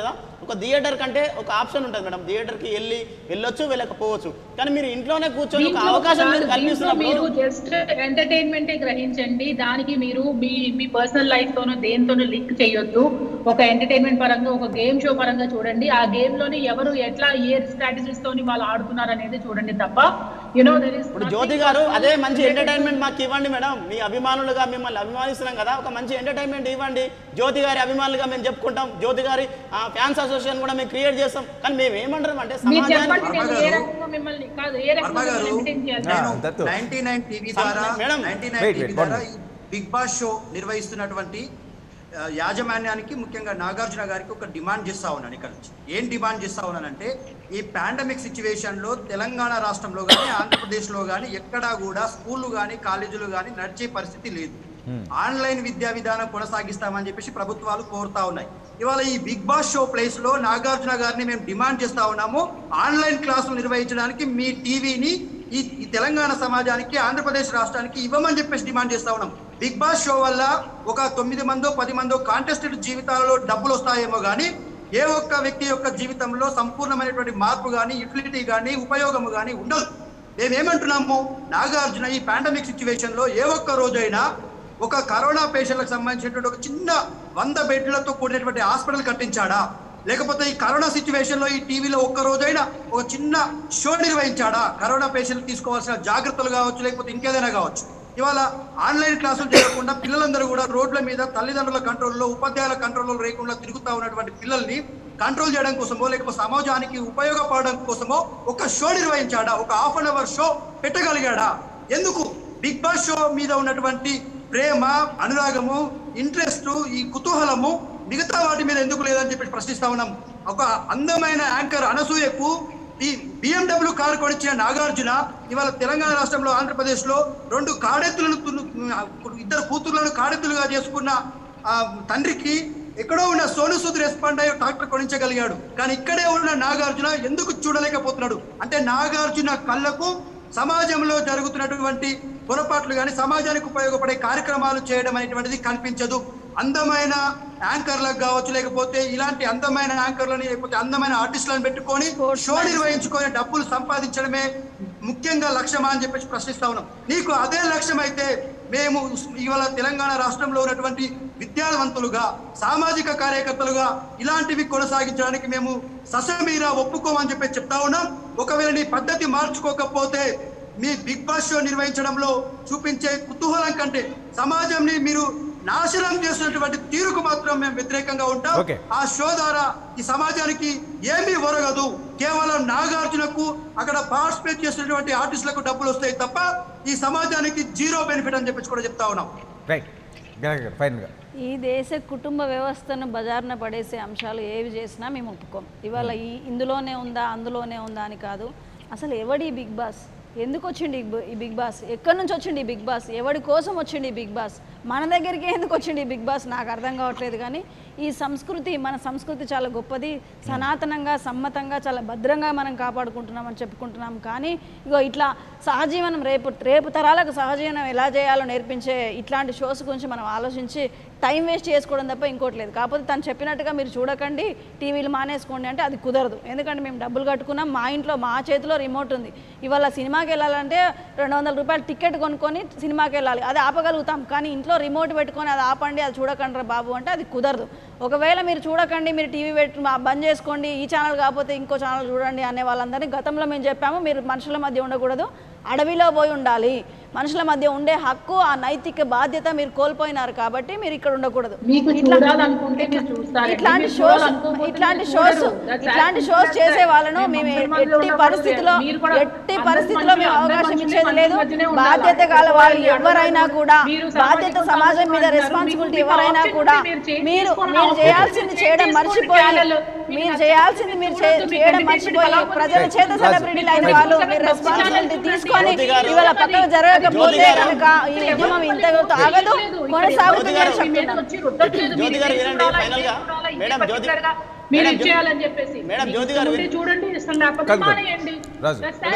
ఒక థియేటర్ కంటే ఒక ఆప్షన్ ఉంటుంది మేడం థియేటర్కి వెళ్ళి వెళ్ళొచ్చు వెళ్ళకపోవచ్చు కానీ మీరు ఇంట్లోనే కూర్చొని ఒక దీంట్లో అవకాశం మీరు కాదు, దీంట్లో కల్పిస్తున్నప్పుడు మీరు జస్ట్ ఎంటర్టైన్మెంటే గ్రహించండి దానికి మీరు మీ మీ పర్సనల్ లైఫ్ తోనో దేనితోనో లింక్ చేయొద్దు ఒక ఎంటర్టైన్మెంట్ పరంగా ఒక గేమ్ షో పరంగా చూడండి ఆ గేమ్ లోని ఎవరు ఎట్లా ఏ స్ట్రాటజీస్ తోని వాళ్ళు ఆడుతున్నారు అనేది చూడండి తప్ప యునో దర్ ఇస్ ఇప్పుడు జ్యోతి గారు అదే మంచి ఎంటర్టైన్మెంట్ మాకు ఇవ్వండి మేడం మీ అభిమానులుగా మిమ్మల్ని అభిమానిస్తున్నాం కదా ఒక మంచి ఎంటర్టైన్మెంట్ ఇవ్వండి జ్యోతి గారి అభిమానులుగా మేము చెప్పుకుంటాం జ్యోతి గారి ఫ్యాన్స్ అసోసియేషన్ కూడా మేము క్రియేట్ చేస్తాం కానీ మేము ఏమంటాం అంటే మీరు సమాజానికి చెప్పండి నేను ఏ వర్మ గారు, రకంగా మిమ్మల్ని కాదు ఏ రకంగా వర్మ గారు, ఎంటర్టైన్ చేయాలి ఆ, నేను దత్తు. 99 టీవీ సం- ద్వారా మేడం, 99 wait, టీవీ wait, ద్వారా one ఈ బిగ్ బాస్ షో నిర్వహిస్తున్నటువంటి ఆ, యాజమాన్యానికి ముఖ్యంగా నాగార్జున గారికి ఒక డిమాండ్ చేస్తా ఉన్నాను ఇక్కడ నుంచి ఏం డిమాండ్ చేస్తా ఉన్నానంటే ఈ పాండమిక్ సిచ్యువేషన్ లో తెలంగాణ రాష్ట్రంలో కానీ ఆంధ్రప్రదేశ్ లో కానీ ఎక్కడా కూడా స్కూళ్ళు కానీ కాలేజీలు కానీ నడిచే పరిస్థితి లేదు ఆన్లైన్ విద్యా విధానం కొనసాగిస్తామని చెప్పేసి ప్రభుత్వాలు కోరుతా ఉన్నాయి ఇవాళ ఈ బిగ్ బాస్ షో ప్లేస్ లో నాగార్జున గారిని మేము డిమాండ్ చేస్తా ఉన్నాము ఆన్లైన్ క్లాసులు నిర్వహించడానికి మీ టీవీని ఈ ఈ తెలంగాణ సమాజానికి ఆంధ్రప్రదేశ్ రాష్ట్రానికి ఇవ్వమని చెప్పేసి డిమాండ్ చేస్తా ఉన్నాం బిగ్ బాస్ షో వల్ల ఒక తొమ్మిది మందో పది మందో కాంటెస్టెడ్ జీవితాలలో డబ్బులు వస్తాయేమో కానీ ఏ ఒక్క వ్యక్తి యొక్క జీవితంలో సంపూర్ణమైనటువంటి మార్పు కానీ యూటిలిటీ కానీ ఉపయోగము కానీ ఉండదు మేమేమంటున్నాము నాగార్జున ఈ పాండమిక్ సిచ్యువేషన్ లో ఏ ఒక్క రోజైనా ఒక కరోనా పేషెంట్లకు సంబంధించినటువంటి ఒక చిన్న వంద బెడ్లతో కూడినటువంటి హాస్పిటల్ కట్టించాడా లేకపోతే ఈ కరోనా సిచ్యువేషన్ లో ఈ టీవీలో ఒక్క రోజైనా ఒక చిన్న షో నిర్వహించాడా కరోనా పేషెంట్ తీసుకోవాల్సిన జాగ్రత్తలు కావచ్చు లేకపోతే ఇంకేదైనా కావచ్చు ఇవాళ ఆన్లైన్ క్లాసులు చేయకుండా పిల్లలందరూ కూడా రోడ్ల మీద తల్లిదండ్రుల కంట్రోల్లో ఉపాధ్యాయుల కంట్రోల్లో లేకుండా తిరుగుతా ఉన్నటువంటి పిల్లల్ని కంట్రోల్ చేయడం కోసమో లేకపోతే సమాజానికి ఉపయోగపడడం కోసమో ఒక షో నిర్వహించాడా ఒక హాఫ్ అన్ అవర్ షో పెట్టగలిగాడా ఎందుకు బిగ్ బాస్ షో మీద ఉన్నటువంటి ప్రేమ అనురాగము ఇంట్రెస్ట్ ఈ కుతూహలము మిగతా వాటి మీద ఎందుకు లేదని చెప్పి ప్రశ్నిస్తా ఉన్నాం ఒక అందమైన యాంకర్ అనసూయకు ఈ బిఎండబ్ల్యూ కారు కొనిచ్చిన నాగార్జున ఇవాళ తెలంగాణ రాష్ట్రంలో ఆంధ్రప్రదేశ్ లో రెండు కాడెత్తులను తును- ఇద్దరు కూతుర్లను కాడెత్తులుగా చేసుకున్న ఆ తండ్రికి ఎక్కడో ఉన్న సోను సూద్ రెస్పాండ్ అయ్యి ట్రాక్టర్ కొనించగలిగాడు కానీ ఇక్కడే ఉన్న నాగార్జున ఎందుకు చూడలేకపోతున్నాడు అంటే నాగార్జున కళ్ళకు సమాజంలో జరుగుతున్నటువంటి పొరపాట్లు కానీ సమాజానికి ఉపయోగపడే కార్యక్రమాలు చేయడం అనేటువంటిది కనిపించదు అందమైన యాంకర్లకు కావచ్చు లేకపోతే ఇలాంటి అందమైన యాంకర్లని లేకపోతే అందమైన ఆర్టిస్టులను పెట్టుకొని షో నిర్వహించుకొని డబ్బులు సంపాదించడమే ముఖ్యంగా లక్ష్యమా అని చెప్పేసి ప్రశ్నిస్తా ఉన్నాం నీకు అదే లక్ష్యం అయితే మేము ఇవాళ తెలంగాణ రాష్ట్రంలో ఉన్నటువంటి విద్యావంతులుగా సామాజిక కార్యకర్తలుగా ఇలాంటివి కొనసాగించడానికి మేము ససమీరా ఒప్పుకోమని చెప్పి చెప్తా ఉన్నాం ఒకవేళ నీ పద్ధతి మార్చుకోకపోతే మీ బిగ్ బాస్ షో నిర్వహించడంలో చూపించే కుతూహలం కంటే సమాజంని మీరు నాశనం చేసినటువంటి తీరుకు మాత్రం మేము వ్యతిరేకంగా ఉంటాం Okay. ఆ షో ద్వారా ఈ సమాజానికి ఏమీ ఒరగదు కేవలం నాగార్జునకు అక్కడ పార్టిసిపేట్ చేసినటువంటి ఆర్టిస్టులకు డబ్బులు వస్తాయి తప్ప ఈ సమాజానికి జీరో బెనిఫిట్ అని చెప్పేసి కూడా చెప్తా ఉన్నాం రైట్ ఫైన్గా ఈ దేశ కుటుంబ వ్యవస్థను బజారున పడేసే అంశాలు ఏవి చేసినా మేము ఒప్పుకోం ఇవాళ ఈ ఇందులోనే ఉందా అందులోనే ఉందా అని కాదు అసలు ఎవడి ఈ బిగ్ బాస్ ఎందుకు వచ్చింది ఈ బి- ఈ బిగ్ బాస్ ఎక్కడి నుంచి వచ్చింది ఈ బిగ్ బాస్ ఎవడి కోసం వచ్చింది ఈ బిగ్ బాస్ మన దగ్గరికి ఎందుకు వచ్చింది ఈ బిగ్ బాస్ నాకు అర్థం కావట్లేదు కానీ ఈ సంస్కృతి మన సంస్కృతి చాలా గొప్పది సనాతనంగా సమ్మతంగా చాలా భద్రంగా మనం కాపాడుకుంటున్నామని చెప్పుకుంటున్నాం కానీ ఇగో ఇట్లా సహజీవనం రేపు రేపు తరాలకు సహజీవనం ఎలా చేయాలో నేర్పించే ఇట్లాంటి షోస్ గురించి మనం ఆలోచించి టైం వేస్ట్ చేసుకోవడం తప్ప ఇంకోటి లేదు కాకపోతే తను చెప్పినట్టుగా మీరు చూడకండి టీవీలు మానేసుకోండి అంటే అది కుదరదు ఎందుకంటే మేము డబ్బులు కట్టుకున్నాం మా ఇంట్లో మా చేతిలో రిమోట్ ఉంది ఇవాళ సినిమాకి వెళ్ళాలంటే రెండు వందల రూపాయలు టికెట్ కొనుక్కొని సినిమాకి వెళ్ళాలి అది ఆపగలుగుతాం కానీ ఇంట్లో రిమోట్ పెట్టుకొని అది ఆపండి అది చూడకండి రా బాబు అంటే అది కుదరదు ఒకవేళ మీరు చూడకండి మీరు టీవీ పెట్టి మా- బంద్ చేసుకోండి ఈ ఛానల్ కాకపోతే ఇంకో ఛానల్ చూడండి అనే వాళ్ళందరినీ గతంలో మేము చెప్పాము మీరు మనుషుల మధ్య ఉండకూడదు అడవిలో పోయి ఉండాలి మనుషుల మధ్య ఉండే హక్కు ఆ నైతిక బాధ్యత మీరు కోల్పోయినారు కాబట్టి మీరు ఇక్కడ ఉండకూడదు మీకు ఇట్లా- చూడాలనుకుంటే మీరు చూస్తారండి. ఇట్లాంటి మీరు షోస్ చూడాలనుకోకపోతే ఇట్లాంటి మీరు షోస్ చూడరు. That's ఇట్లాంటి as షోస్ simple as చేసే that. వాళ్ళను మేము మేము అందరి మధ్యలో ఎట్టి ఉన్నప్పుడు పరిస్థితిలో మీరు కూడా ఎట్టి అందరి పరిస్థితిలో మేము మనుషులే, అవకాశం అందరి ఇచ్చేది మనుషులే లేదు మధ్యనే ఉండాలి. బాధ్యత గల వాళ్ళు మీరు ఎవరైనా కూడా మీరు బాధ్యత సామాజిక సమాజం మీద సంస్థలు రెస్పాన్సిబిలిటీ మీకు ఎవరైనా option కూడా ఉంది, మీరు change మీరు చేసుకోండి, మీరు option చేయాల్సింది ఉంది, చేయడం change మర్చిపోయి చేసుకోండి, మీరు మీరు చేయాల్సింది మీరు చే- చూడొద్దు, మీకు చేయడం entertainment మర్చిపోయి కావాలి. ప్రజల చేత రాజు. సెలబ్రిటీలు అయిన రాజు. వాళ్ళు మీరు రాజు. రెస్పాన్సిబిలిటీ తీసుకొని జ్యోతి గారు. ఇవాళ పక్కకు జరగకపోతే జ్యోతి గారు. కనుక ఈ ఉద్యమం ఇంతటితో ఆగదు కొనసాగుతుంది అని చెప్తున్నాను జ్యోతి గారు వినండి, final గా. మేడం, జ్యోతి- మీరు మేడం, ఇచ్చేయాలని చెప్పేసి మేడం, మీకు జ్యోతి గారు ఇష్టం ఉంటే వినండి. చూడండి ఇష్టం లేకపోతే కనుక. మానేయండి రాజు. That's ఇప్పుడు that.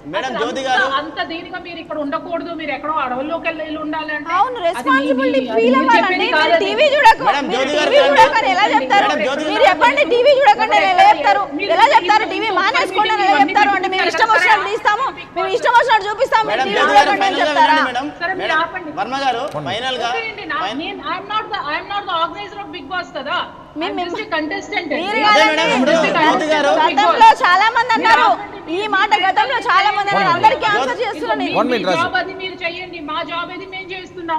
మేడం అసలు జ్యోతి అంత- గారు అంత దీనిగా మీరు ఇక్కడ ఉండకూడదు మీరు ఎక్కడో అడవుల్లోకి వెళ్ళి వెళ్ళి ఉండాలి అంటే అవును అది మీ- రెస్పాన్సిబిలిటీ మీ- ఫీల్ మీరు అవ్వాలండి చెప్పేది మీరు కాదది. టీవీ చూడకు మేడం, మీరు జ్యోతి గారు టీవీ రండి. చూడకని ఎలా చెప్తారు మేడం, జ్యోతి మీరు గారు చెప్పండి టీవీ చూడకండి ఎలా చెప్తారు మీరు- ఎలా చెప్తారు మీరు టీవీ సూపర్ మానేసుకోండి మీటింగ్ ఎలా ఇవన్నీ చెప్తారు అంటే మేము ఇష్టం పెట్టుకుంటారు వచ్చినట్టు కదా. తీస్తాము మేము ఇష్టం వచ్చినట్టు చూపిస్తాము మేడం టీవీ జ్యోతి గారు చూడకండి అని ఫైనల్ గా చెప్తారా వినండి మేడం సరే, మీరు మేడం ఆపండి. వర్మ గారు ఫైనల్ గా ఓకే అండి, నా- ఫైన్- నేను I'm not the I'm not the organiser of big boss కదా మేము- మేము- కంటెస్టెంట్ మీరు అదే కాదండి. మేడం, ఇప్పుడు జ్యోతి గారు గతంలో చాలా మంది అన్నారు ఈ మాట గతంలో చాలా మంది అన్నారు అందరికీ ఆన్సర్ చేస్తున్నాను నేను. One minute, రాజు. జాబ్ అది మీరు చెయ్యండి మా జాబ్ అది మేము చేస్తున్నాం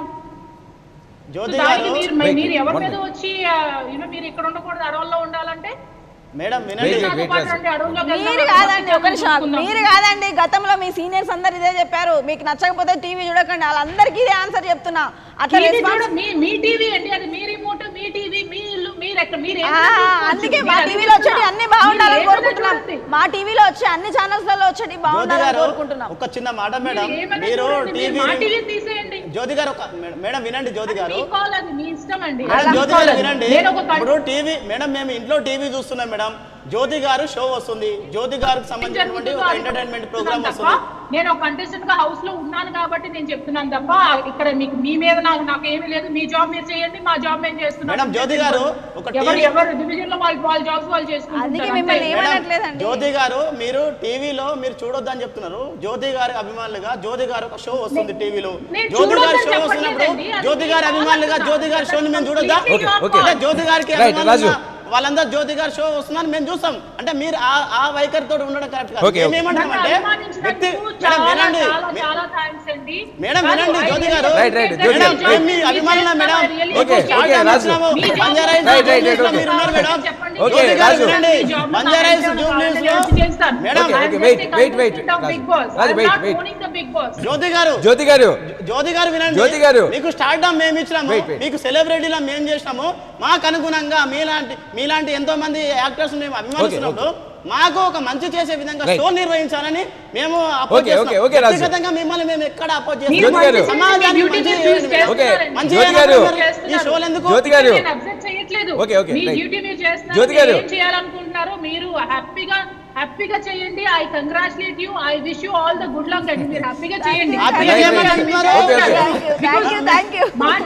జ్యోతి దానికి గారు మీరు Wait, మీరు ఎవరి one మీద minute. వచ్చి యూనో మీరు ఇక్కడ ఉండకూడదు అడవుల్లో ఉండాలంటే మేడం Wait, వినండి wait, నాతో wait, పాటు రాజు. రండి, అడవుల్లోకి మీరు వెళ్దాం, కాదండి ఒక నిమిషం ఆగు. చూసుకుందాం. మీరు కాదండి గతంలో మీ సీనియర్స్ అందరు ఇదే చెప్పారు మీకు నచ్చకపోతే టీవీ చూడకండి వాళ్ళందరికీ ఇదే ఆన్సర్ చెప్తున్నా అట్లా టీవీ రెస్పాన్స్ చూడ- మీ మీ టీవీ అండి అది మీ రిమోట్ మీ టీవీ మీ ఇల్లు మీరు ఎక్కడ మీరు ఏం ఆ, చూసుకోవచ్చు. అందుకే మా మీరు అది టీవీలో వచ్చేటి చూసుకోవాలి. అన్ని బాగుండాలని మీరు కోరుకుంటున్నాం ఏమైనా చూడండి. మా టీవీలో వచ్చే అన్ని ఛానల్స్ లలో వచ్చేటి జ్యోతి బాగుండాలని గారు కోరుకుంటున్నాం ఒక చిన్న మాట మేడం మీరు ఏమైనా మీరు చూడండి, మీరు టీవీ మా టీవీ తీసేయండి జ్యోతి గారు ఒక మేడం- మేడం వినండి జ్యోతి గారు మీ కాల్ అది మీ ఇష్టం అండి మేడం మీ జ్యోతి కాల్ గారు అది. వినండి నేను ఒక ఇప్పుడు టీవీ మేడం మేము ఇంట్లో టీవీ చూస్తున్నాం మేడం జ్యోతి గారు షో వస్తుంది జ్యోతి గారికి సంబంధించినటువంటి ఒక ఎంటర్టైన్మెంట్ ప్రోగ్రామ్ తప్ప వస్తుంది నేను ఒక కంటెస్టెంట్ గా హౌస్ లో ఉన్నాను కాబట్టి నేను చెప్తున్నాను తప్ప ఇక్కడ మీకు మీ మీద నాకు నాకు ఏమీ లేదు మీ జాబ్ మీరు చేయండి మా జాబ్ మేము చేస్తున్నాం మేడం, జ్యోతి గారు, ఒక ఎవరు టీవీ ఎవరు డివిజన్ లో వాళ్ళ వాళ్ళ జాబ్స్ వాళ్ళు అందుకే చేసుకుంటారు మిమ్మల్ని అంతే. ఏమన్నా- మేడం, అనట్లేదండి. జ్యోతి గారు మీరు టీవీలో మీరు చూడొద్దని చెప్తున్నారు జ్యోతి గారి అభిమానులుగా జ్యోతి గారు ఒక షో వస్తుంది టీవీలో నేను జ్యోతి గారి చూడొద్దని షో వస్తున్నప్పుడు చెప్పట్లేదండి. అది జ్యోతి గారి మీ అభిమానులుగా ఆలోచన. జ్యోతి గారి షోని మేము చూడొద్దా ఓకే, ఓకే. అంటే జ్యోతి గారికి Right, అభిమానులుగా రాజు. వాళ్ళందరూ జ్యోతి గారి షో వస్తుందని మేము చూస్తాం అంటే మీరు ఆ ఆ వైఖరితో ఉండడం కరెక్ట్ కాదు ఓకే, ఓకే. నన్ను మేమేమంటామంటే అభిమానించినందుకు వ్యక్తి చాలా మేడం వినండి చాలా మీ- చాలా థాంక్స్ అండి మేడం, కాదు, వినండి, I Jyothi really garu. Right, right, appreciate Jyothi that. Garu. Madam, మీ అభిమానులా madam really okay, appreciate okay, that. Raju. మీ job Banjara Hills Right, right, right, జూబ్లీస్లో okay. మీరు ఉన్నారు మేడం చెప్పండి. ఓకే, జ్యోతి గారు రాజు. వినండి మీ job లో బంజారా హిల్స్ నాకు జూబ్లీస్ కావాలని లో నేను చేస్తాను. Madam, okay, I'm okay, just wait, a wait, wait, contestant of Raju. Big Boss. Raju, I'm wait, not wait. owning the Big Boss. Jyothi garu Jyothi garu Jyothi గారు వినండి జ్యోతి గారు. మీకు స్టార్డమ్ మేము ఇచ్చినాము Wait, wait. మీకు సెలబ్రిటీలా మేము చేసినాము మాకు అనుగుణంగా మీలాంటి మీలాంటి ఎంతో మంది యాక్టర్స్ మేము అభిమానిస్తున్నప్పుడు మాకు ఒక మంచి చేసే విధంగా Right. షో నిర్వహించాలని మేము oppose Okay, okay, okay, Raju. వ్యక్తిగతంగా మిమ్మల్ని మేము ఎక్కడ అపోజ్ మీరు జ్యోతి గారు. మంచి సమాజానికి duty మంచి మీరు చేస్తున్నారండి. ఓకే, మంచి జ్యోతి చేయనప్పుడు గారు. మరి ఈ షోలు ఎందుకు జ్యోతి గారు. నేను అబ్జెక్ట్ చేయట్లేదు ఓకే, ఓకే, మీ రైట్. డ్యూటీ మీరు చేస్తున్నారు జ్యోతి మీరు గారు. ఏం చేయాలనుకుంటున్నారో మీరు హ్యాపీగా హ్యాపీగా చేయండి I congratulate you I wish you all the good luck అండి మీరు హ్యాపీగా చేయండి హ్యాపీగా Right, చేయమని right. అంటున్నారు. Okay, okay. Thank you thank you మా-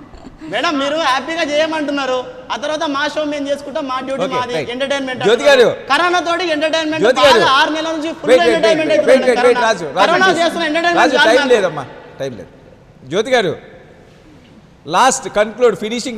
మేడం మీరు హ్యాపీగా చేయమంటున్నారు ఆ తర్వాత మా షో మేము చేసుకుంటాం మా డ్యూటీ Okay, మాది right. Entertainment Jyothi garu. Corona తోటి ఎంటర్టైన్మెంట్ జ్యోతి గారు. ఆరు నెలల నుంచి full wait wait entertainment wait wait wait wait Raju corona Raju చేస్తున్న రాజు ఎంటర్టైన్మెంట్ టైం లేదమ్మా టైం లేదు జ్యోతి గారు లాస్ట్ కన్క్లూడ్ ఫినిషింగ్